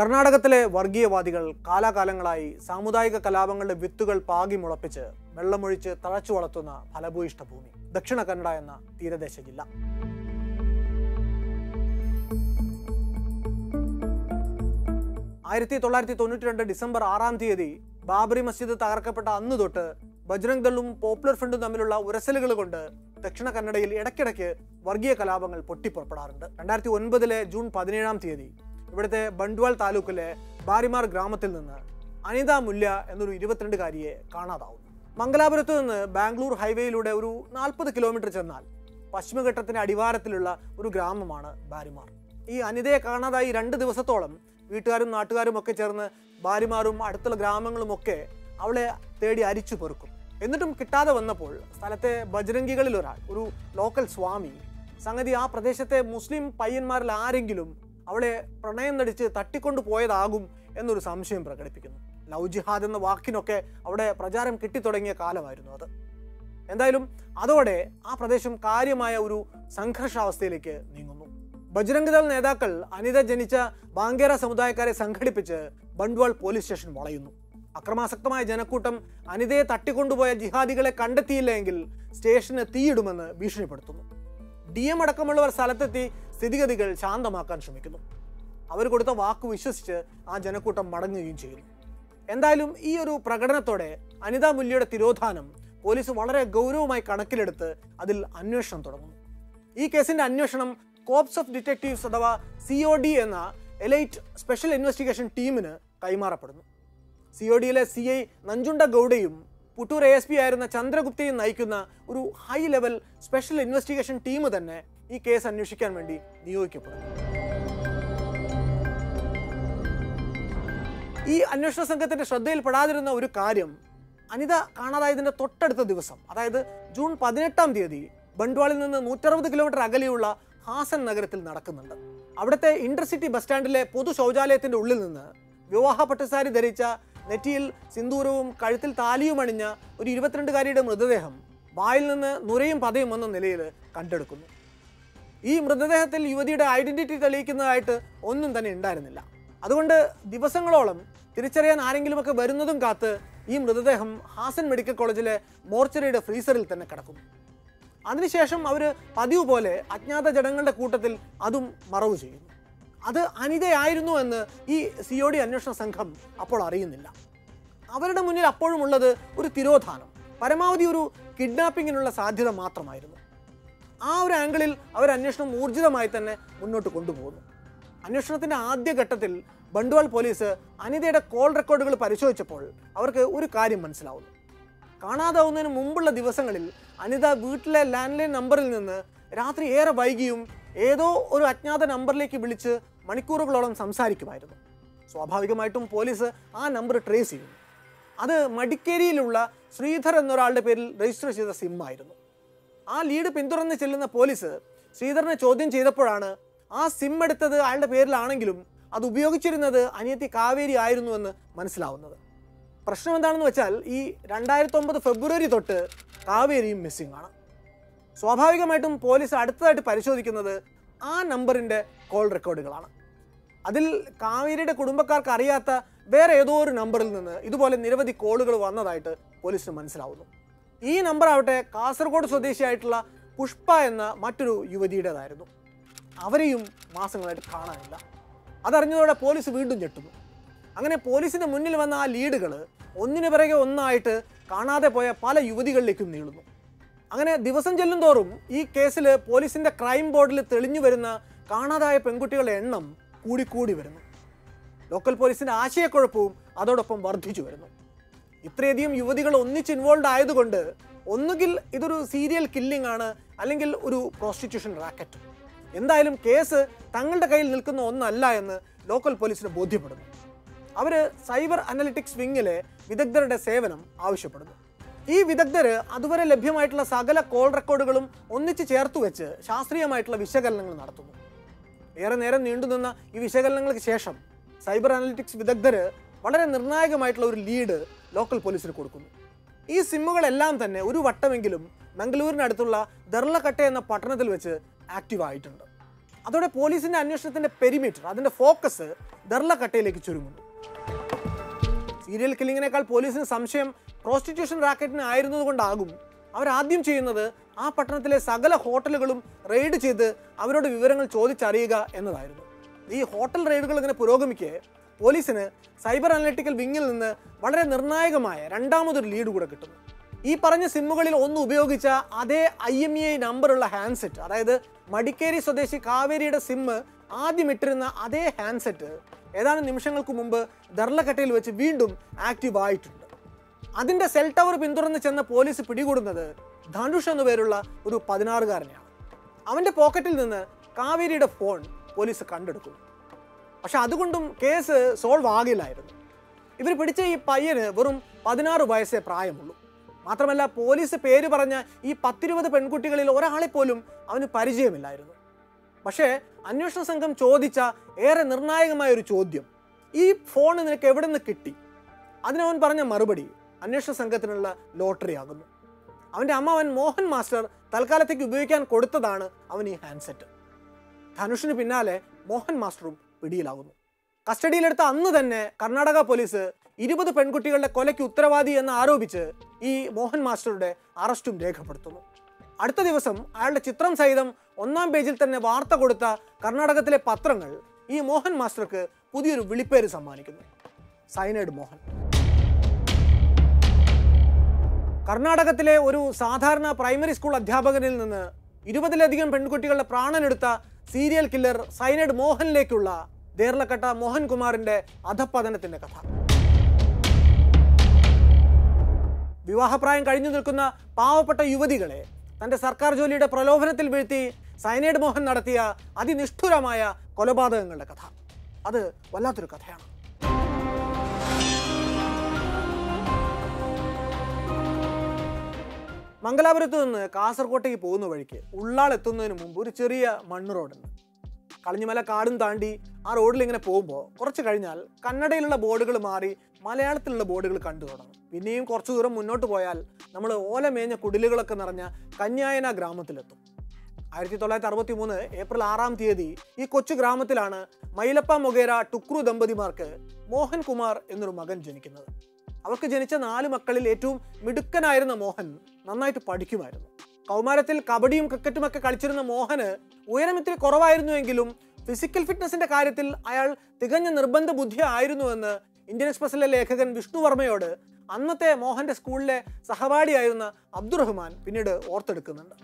കർണാടകത്തിലെ വർഗീയവാദികൾ കാലാകാലങ്ങളായി സാമുദായിക കലാപങ്ങളുടെ വിത്തുകൾ പാകി മുളപ്പിച്ച് വെള്ളമൊഴിച്ച് തഴച്ചു വളർത്തുന്ന ഫലഭൂയിഷ്ഠ ഭൂമി ദക്ഷിണ കന്നഡ എന്ന തീരദേശ ജില്ല ആയിരത്തി തൊള്ളായിരത്തി തൊണ്ണൂറ്റി രണ്ട് ഡിസംബർ ആറാം തീയതി ബാബറി മസ്ജിദ് തകർക്കപ്പെട്ട അന്ന് തൊട്ട് ബജ്രംഗ് ദളും പോപ്പുലർ ഫ്രണ്ടും തമ്മിലുള്ള ഉരസലുകൾ കൊണ്ട് ദക്ഷിണ കന്നഡയിൽ ഇടയ്ക്കിടയ്ക്ക് വർഗീയ കലാപങ്ങൾ പൊട്ടിപ്പുറപ്പെടാറുണ്ട് രണ്ടായിരത്തി ഒൻപതിലെ ജൂൺ പതിനേഴാം തീയതി ഇവിടുത്തെ ബണ്ട്വാൾ താലൂക്കിലെ ബാരിമാർ ഗ്രാമത്തിൽ നിന്ന് അനിത മുല്യ എന്നൊരു ഇരുപത്തിരണ്ടുകാരിയെ കാണാതാവുന്നു മംഗലാപുരത്ത് നിന്ന് ബാംഗ്ലൂർ ഹൈവേയിലൂടെ ഒരു നാൽപ്പത് കിലോമീറ്റർ ചെന്നാൽ പശ്ചിമഘട്ടത്തിന്റെ അടിവാരത്തിലുള്ള ഒരു ഗ്രാമമാണ് ബാരിമാർ ഈ അനിതയെ കാണാതായി രണ്ട് ദിവസത്തോളം വീട്ടുകാരും നാട്ടുകാരും ഒക്കെ ചേർന്ന് ഭാര്യമാരും അടുത്തുള്ള ഗ്രാമങ്ങളും ഒക്കെ അവളെ തേടി അരിച്ചു പെറുക്കും എന്നിട്ടും കിട്ടാതെ വന്നപ്പോൾ സ്ഥലത്തെ ബജരംഗികളിൽ ഒരാൾ ഒരു ലോക്കൽ സ്വാമി സംഗതി ആ പ്രദേശത്തെ മുസ്ലിം പയ്യന്മാരിൽ ആരെങ്കിലും അവളെ പ്രണയം നടിച്ച് തട്ടിക്കൊണ്ടു പോയതാകും എന്നൊരു സംശയം പ്രകടിപ്പിക്കുന്നു ലവ് ജിഹാദ് എന്ന വാക്കിനൊക്കെ അവിടെ പ്രചാരം കിട്ടിത്തുടങ്ങിയ കാലമായിരുന്നു അത് എന്തായാലും അതോടെ ആ പ്രദേശം കാര്യമായ ഒരു സംഘർഷാവസ്ഥയിലേക്ക് നീങ്ങുന്നു ബജ്രംഗ് ദൾ നേതാക്കൾ അനിത ജനിച്ച ബാങ്കേറ സമുദായക്കാരെ സംഘടിപ്പിച്ച് ബണ്ട്വാൾ പോലീസ് സ്റ്റേഷൻ വളയുന്നു അക്രമാസക്തമായ ജനക്കൂട്ടം അനിതയെ തട്ടിക്കൊണ്ടുപോയ ജിഹാദികളെ കണ്ടെത്തിയില്ല എങ്കിൽ സ്റ്റേഷന് തീയിടുമെന്ന് ഭീഷണിപ്പെടുത്തുന്നു ഡി എം അടക്കമുള്ളവർ സ്ഥലത്തെത്തി സ്ഥിതിഗതികൾ ശാന്തമാക്കാൻ ശ്രമിക്കുന്നു അവർ കൊടുത്ത വാക്ക് വിശ്വസിച്ച് ആ ജനക്കൂട്ടം മടങ്ങുകയും ചെയ്യുന്നു എന്തായാലും ഈ ഒരു പ്രകടനത്തോടെ അനിത മുല്യയുടെ തിരോധാനം പോലീസ് വളരെ ഗൗരവമായി കണക്കിലെടുത്ത് അതിൽ അന്വേഷണം തുടങ്ങുന്നു ഈ കേസിന്റെ അന്വേഷണം കോപ്സ് ഓഫ് ഡിറ്റക്റ്റീവ്സ് അഥവാ സി ഒ ഡി എന്ന എലൈറ്റ് സ്പെഷ്യൽ ഇൻവെസ്റ്റിഗേഷൻ ടീമിന് കൈമാറപ്പെടുന്നു സി ഒ ഡിയിലെ സി ഐ നഞ്ചുണ്ട ഗൗഡയും പുട്ടൂർ എ എസ് പി ആയിരുന്ന ചന്ദ്രഗുപ്തയും നയിക്കുന്ന ഒരു high level special investigation team തന്നെ ഈ കേസ് അന്വേഷിക്കാൻ വേണ്ടി നിയോഗിക്കപ്പെടുന്നു ഈ അന്വേഷണ സംഘത്തിന്റെ ശ്രദ്ധയിൽപ്പെടാതിരുന്ന ഒരു കാര്യം അനിത കാണാതായതിന്റെ തൊട്ടടുത്ത ദിവസം അതായത് ജൂൺ പതിനെട്ടാം തീയതി ബണ്ട്വാളിൽ നിന്ന് നൂറ്ററുപത് കിലോമീറ്റർ അകലെയുള്ള ഹാസൻ നഗരത്തിൽ നടക്കുന്നുണ്ട് അവിടുത്തെ ഇന്റർസിറ്റി ബസ് സ്റ്റാൻഡിലെ പൊതു ശൗചാലയത്തിന്റെ ഉള്ളിൽ നിന്ന് വിവാഹ പട്ടുസാരി ധരിച്ച നെറ്റിയിൽ സിന്ദൂരവും കഴുത്തിൽ താലിയും അണിഞ്ഞ ഒരു ഇരുപത്തിരണ്ടുകാരിയുടെ മൃതദേഹം വായിൽ നിന്ന് നുരയും പതയും എന്ന നിലയിൽ കണ്ടെടുക്കുന്നു ഈ മൃതദേഹത്തിൽ യുവതിയുടെ ഐഡന്റിറ്റി തെളിയിക്കുന്നതായിട്ട് ഒന്നും തന്നെ ഉണ്ടായിരുന്നില്ല അതുകൊണ്ട് ദിവസങ്ങളോളം തിരിച്ചറിയാൻ ആരെങ്കിലുമൊക്കെ വരുന്നതും കാത്ത് ഈ മൃതദേഹം ഹാസൻ മെഡിക്കൽ കോളേജിലെ മോർച്ചറിയുടെ ഫ്രീസറിൽ തന്നെ കിടക്കുന്നു അതിനുശേഷം അവർ പതിവ് പോലെ അജ്ഞാത ജഡങ്ങളുടെ കൂട്ടത്തിൽ അതും മറവ് ചെയ്യുന്നു അത് അനിതയായിരുന്നു എന്ന് ഈ സി ഒ ഡി അന്വേഷണ സംഘം അപ്പോൾ അറിയുന്നില്ല അവരുടെ മുന്നിൽ അപ്പോഴും ഉള്ളത് ഒരു തിരോധാനം പരമാവധി ഒരു കിഡ്നാപ്പിങ്ങിനുള്ള സാധ്യത മാത്രമായിരുന്നു ആ ഒരു ആംഗിളിൽ അവർ അന്വേഷണം ഊർജിതമായി തന്നെ മുന്നോട്ട് കൊണ്ടുപോകുന്നു അന്വേഷണത്തിന്റെ ആദ്യഘട്ടത്തിൽ ബണ്ട്വാൾ പോലീസ് അനിതയുടെ കോൾ റെക്കോർഡുകൾ പരിശോധിച്ചപ്പോൾ അവർക്ക് ഒരു കാര്യം മനസ്സിലാവുന്നു കാണാതാവുന്നതിന് മുമ്പുള്ള ദിവസങ്ങളിൽ അനിത വീട്ടിലെ ലാൻഡ് ലൈൻ നമ്പറിൽ നിന്ന് രാത്രി ഏറെ വൈകിയും ഏതോ ഒരു അജ്ഞാത നമ്പറിലേക്ക് വിളിച്ച് മണിക്കൂറുകളോളം സംസാരിക്കുമായിരുന്നു സ്വാഭാവികമായിട്ടും പോലീസ് ആ നമ്പർ ട്രേസ് ചെയ്യുന്നു അത് മടിക്കേരിയിലുള്ള ശ്രീധർ എന്നൊരാളുടെ പേരിൽ രജിസ്റ്റർ ചെയ്ത സിം ആയിരുന്നു ആ ലീഡ് പിന്തുടർന്ന് ചെല്ലുന്ന പോലീസ് ശ്രീധരനെ ചോദ്യം ചെയ്തപ്പോഴാണ് ആ സിം എടുത്തത് അയാളുടെ പേരിലാണെങ്കിലും അത് ഉപയോഗിച്ചിരുന്നത് അനിയത്തി കാവേരി ആയിരുന്നുവെന്ന് മനസ്സിലാവുന്നത് പ്രശ്നം എന്താണെന്ന് വെച്ചാൽ ഈ രണ്ടായിരത്തി ഒമ്പത് ഫെബ്രുവരി തൊട്ട് കാവേരിയും മിസ്സിംഗ് ആണ് സ്വാഭാവികമായിട്ടും പോലീസ് അടുത്തതായിട്ട് പരിശോധിക്കുന്നത് ആ നമ്പറിൻ്റെ കോൾ റെക്കോർഡുകളാണ് അതിൽ കാവേരിയുടെ കുടുംബക്കാർക്ക് അറിയാത്ത വേറെ ഏതോ ഒരു നമ്പറിൽ നിന്ന് ഇതുപോലെ നിരവധി കോളുകൾ വന്നതായിട്ട് പോലീസിന് മനസ്സിലാവുന്നു ഈ നമ്പർ ആവട്ടെ കാസർഗോഡ് സ്വദേശിയായിട്ടുള്ള പുഷ്പ എന്ന മറ്റൊരു യുവതിയുടേതായിരുന്നു അവരെയും മാസങ്ങളായിട്ട് കാണാനില്ല അതറിഞ്ഞതോടെ പോലീസ് വീണ്ടും ഞെട്ടുന്നു അങ്ങനെ പോലീസിന്റെ മുന്നിൽ വന്ന ആ ലീഡുകൾ ഒന്നിനു പിറകെ ഒന്നായിട്ട് കാണാതെ പോയ പല യുവതികളിലേക്കും നീളുന്നു അങ്ങനെ ദിവസം ചെല്ലും തോറും ഈ കേസിൽ പോലീസിന്റെ ക്രൈം ബോർഡിൽ തെളിഞ്ഞു വരുന്ന കാണാതായ പെൺകുട്ടികളുടെ എണ്ണം കൂടിക്കൂടി വരുന്നു ലോക്കൽ പോലീസിന്റെ ആശയക്കുഴപ്പവും അതോടൊപ്പം വർദ്ധിച്ചു വരുന്നു ഇത്രയധികം യുവതികൾ ഒന്നിച്ച് ഇൻവോൾവ് ആയതുകൊണ്ട് ഒന്നുകിൽ ഇതൊരു സീരിയൽ കില്ലിംഗ് ആണ് അല്ലെങ്കിൽ ഒരു പ്രോസ്റ്റിറ്റ്യൂഷൻ റാക്കറ്റ് എന്തായാലും കേസ് തങ്ങളുടെ കയ്യിൽ നിൽക്കുന്ന ഒന്നല്ല എന്ന് ലോക്കൽ പോലീസിന് ബോധ്യപ്പെടുന്നു അവർ സൈബർ അനലിറ്റിക്സ് വിങ്ങിലെ വിദഗ്ധരുടെ സേവനം ആവശ്യപ്പെടുന്നു ഈ വിദഗ്ധര് അതുവരെ ലഭ്യമായിട്ടുള്ള സകല കോൾ റെക്കോർഡുകളും ഒന്നിച്ച് ചേർത്ത് വെച്ച് ശാസ്ത്രീയമായിട്ടുള്ള വിശകലനങ്ങൾ നടത്തുന്നു ഏറെ നേരം നീണ്ടുനിന്ന ഈ വിശകലനങ്ങൾക്ക് ശേഷം സൈബർ അനലിറ്റിക്സ് വിദഗ്ധര് വളരെ നിർണായകമായിട്ടുള്ള ഒരു ലീഡ് ലോക്കൽ പോലീസിന് കൊടുക്കുന്നു ഈ സിമ്മുകളെല്ലാം തന്നെ ഒരു വട്ടമെങ്കിലും മംഗളൂരിനടുത്തുള്ള ദർലക്കട്ടെ എന്ന പട്ടണത്തിൽ വെച്ച് ആക്റ്റീവ് ആയിട്ടുണ്ട് അതോടെ പോലീസിന്റെ അന്വേഷണത്തിന്റെ പെരിമീറ്റർ അതിന്റെ ഫോക്കസ് ദർലക്കട്ടയിലേക്ക് ചുരുങ്ങുന്നു സീരിയൽ കില്ലിങ്ങിനേക്കാൾ പോലീസിന് സംശയം പ്രോസ്റ്റിറ്റ്യൂഷൻ റാക്കറ്റിന് ആയിരുന്നതുകൊണ്ടാകും അവരാദ്യം ചെയ്യുന്നത് ആ പട്ടണത്തിലെ സകല ഹോട്ടലുകളും റെയ്ഡ് ചെയ്ത് അവരോട് വിവരങ്ങൾ ചോദിച്ചറിയുക എന്നതായിരുന്നു ഈ ഹോട്ടൽ റെയ്ഡുകൾ ഇങ്ങനെ പുരോഗമിക്കെ പോലീസിന് സൈബർ അനലിറ്റിക്കൽ വിങ്ങിൽ നിന്ന് വളരെ നിർണായകമായ രണ്ടാമതൊരു ലീഡ് കൂടെ കിട്ടുന്നു ഈ പറഞ്ഞ സിമ്മുകളിൽ ഒന്ന് ഉപയോഗിച്ച അതേ ഐ എം ഇ ഐ നമ്പറുള്ള ഹാൻഡ്സെറ്റ് അതായത് മടിക്കേരി സ്വദേശി കാവേരിയുടെ സിമ്മ് ആദ്യം ഇട്ടിരുന്ന അതേ ഹാൻഡ്സെറ്റ് ഏതാനും നിമിഷങ്ങൾക്ക് മുമ്പ് ദർലക്കട്ടയിൽ വെച്ച് വീണ്ടും ആക്റ്റീവ് ആയിട്ടുണ്ട് അതിന്റെ സെൽ ടവർ പിന്തുടർന്ന് ചെന്ന പോലീസ് പിടികൂടുന്നത് ധനുഷ് എന്നു പേരുള്ള ഒരു പതിനാറുകാരനെയാണ് അവന്റെ പോക്കറ്റിൽ നിന്ന് കാവേരിയുടെ ഫോൺ പോലീസ് കണ്ടെടുക്കുന്നു പക്ഷെ അതുകൊണ്ടും കേസ് സോൾവ് ആകില്ലായിരുന്നു ഇവർ പിടിച്ച ഈ പയ്യന് വെറും പതിനാറ് വയസ്സേ പ്രായമുള്ളൂ മാത്രമല്ല പോലീസ് പേര് പറഞ്ഞ ഈ പത്തിരുപത് പെൺകുട്ടികളിൽ ഒരാളെ പോലും അവന് പരിചയമില്ലായിരുന്നു പക്ഷേ അന്വേഷണ സംഘം ചോദിച്ച ഏറെ നിർണായകമായ ഒരു ചോദ്യം ഈ ഫോൺ നിനക്ക് എവിടെ നിന്ന് കിട്ടി അതിനവൻ പറഞ്ഞ മറുപടി അന്വേഷണ സംഘത്തിനുള്ള ലോട്ടറി ആകുന്നു അവൻ്റെ അമ്മാവൻ മോഹൻ മാസ്റ്റർ തൽക്കാലത്തേക്ക് ഉപയോഗിക്കാൻ കൊടുത്തതാണ് അവൻ ഈ ഹാൻഡ്സെറ്റ് ധനുഷിന് പിന്നാലെ മോഹൻ മാസ്റ്ററും പിടിയിലാകുന്നു കസ്റ്റഡിയിലെടുത്ത അന്ന് തന്നെ കർണാടക പോലീസ് ഇരുപത് പെൺകുട്ടികളുടെ കൊലയ്ക്ക് ഉത്തരവാദി എന്ന് ആരോപിച്ച് ഈ മോഹൻ മാസ്റ്ററുടെ അറസ്റ്റും രേഖപ്പെടുത്തുന്നു അടുത്ത ദിവസം അയാളുടെ ചിത്രം സഹിതം ഒന്നാം പേജിൽ തന്നെ വാർത്ത കൊടുത്ത കർണാടകത്തിലെ പത്രങ്ങൾ ഈ മോഹൻ മാസ്റ്റർക്ക് പുതിയൊരു വിളിപ്പേര് സമ്മാനിക്കുന്നു സൈനൈഡ് മോഹൻ കർണാടകത്തിലെ ഒരു സാധാരണ പ്രൈമറി സ്കൂൾ അധ്യാപകനിൽ നിന്ന് ഇരുപതിലധികം പെൺകുട്ടികളുടെ പ്രാണനെടുത്ത സീരിയൽ കില്ലർ സൈനൈഡ് മോഹനിലേക്കുള്ള ദേർലക്കട്ട മോഹൻകുമാറിന്റെ അധപ്പതനത്തിന്റെ കഥ വിവാഹപ്രായം കഴിഞ്ഞു നിൽക്കുന്ന പാവപ്പെട്ട യുവതികളെ തന്റെ സർക്കാർ ജോലിയുടെ പ്രലോഭനത്തിൽ വീഴ്ത്തി സൈനൈഡ് മോഹൻ നടത്തിയ അതിനിഷ്ഠുരമായ കൊലപാതകങ്ങളുടെ കഥ അത് വല്ലാത്തൊരു കഥയാണ് മംഗലാപുരത്ത് നിന്ന് കാസർകോട്ടേക്ക് പോകുന്ന വഴിക്ക് ഉള്ളാൾ എത്തുന്നതിന് മുമ്പ് ഒരു ചെറിയ മണ്ണ് റോഡുണ്ട് കളിഞ്ഞുമല കാടും താണ്ടി ആ റോഡിൽ ഇങ്ങനെ പോകുമ്പോൾ കുറച്ച് കഴിഞ്ഞാൽ കന്നഡയിലുള്ള ബോർഡുകൾ മാറി മലയാളത്തിലുള്ള ബോർഡുകൾ കണ്ടു തുടങ്ങും പിന്നെയും കുറച്ചു ദൂരം മുന്നോട്ട് പോയാൽ നമ്മൾ ഓല മേഞ്ഞ കുടിലുകളൊക്കെ നിറഞ്ഞ കന്യായന ഗ്രാമത്തിലെത്തും ആയിരത്തി തൊള്ളായിരത്തി അറുപത്തി മൂന്ന് ഏപ്രിൽ ആറാം തീയതി ഈ കൊച്ചു ഗ്രാമത്തിലാണ് മൈലപ്പ മൊഗേര ടുക്രു ദമ്പതിമാർക്ക് മോഹൻകുമാർ എന്നൊരു മകൻ ജനിക്കുന്നത് അവർക്ക് ജനിച്ച നാല് മക്കളിൽ ഏറ്റവും മിടുക്കനായിരുന്ന മോഹൻ നന്നായിട്ട് പഠിക്കുമായിരുന്നു കൗമാരത്തിൽ കബഡിയും ക്രിക്കറ്റും ഒക്കെ കളിച്ചിരുന്ന മോഹന് ഉയരം ഇത്തിരി കുറവായിരുന്നുവെങ്കിലും ഫിസിക്കൽ ഫിറ്റ്നസിന്റെ കാര്യത്തിൽ അയാൾ തികഞ്ഞ നിർബന്ധ ബുദ്ധി ആയിരുന്നുവെന്ന് ഇന്ത്യൻ എക്സ്പ്രസിലെ ലേഖകൻ വിഷ്ണു വർമ്മയോട് അന്നത്തെ മോഹന്റെ സ്കൂളിലെ സഹപാഠിയായിരുന്ന അബ്ദുറഹ്മാൻ പിന്നീട് ഓർത്തെടുക്കുന്നുണ്ട്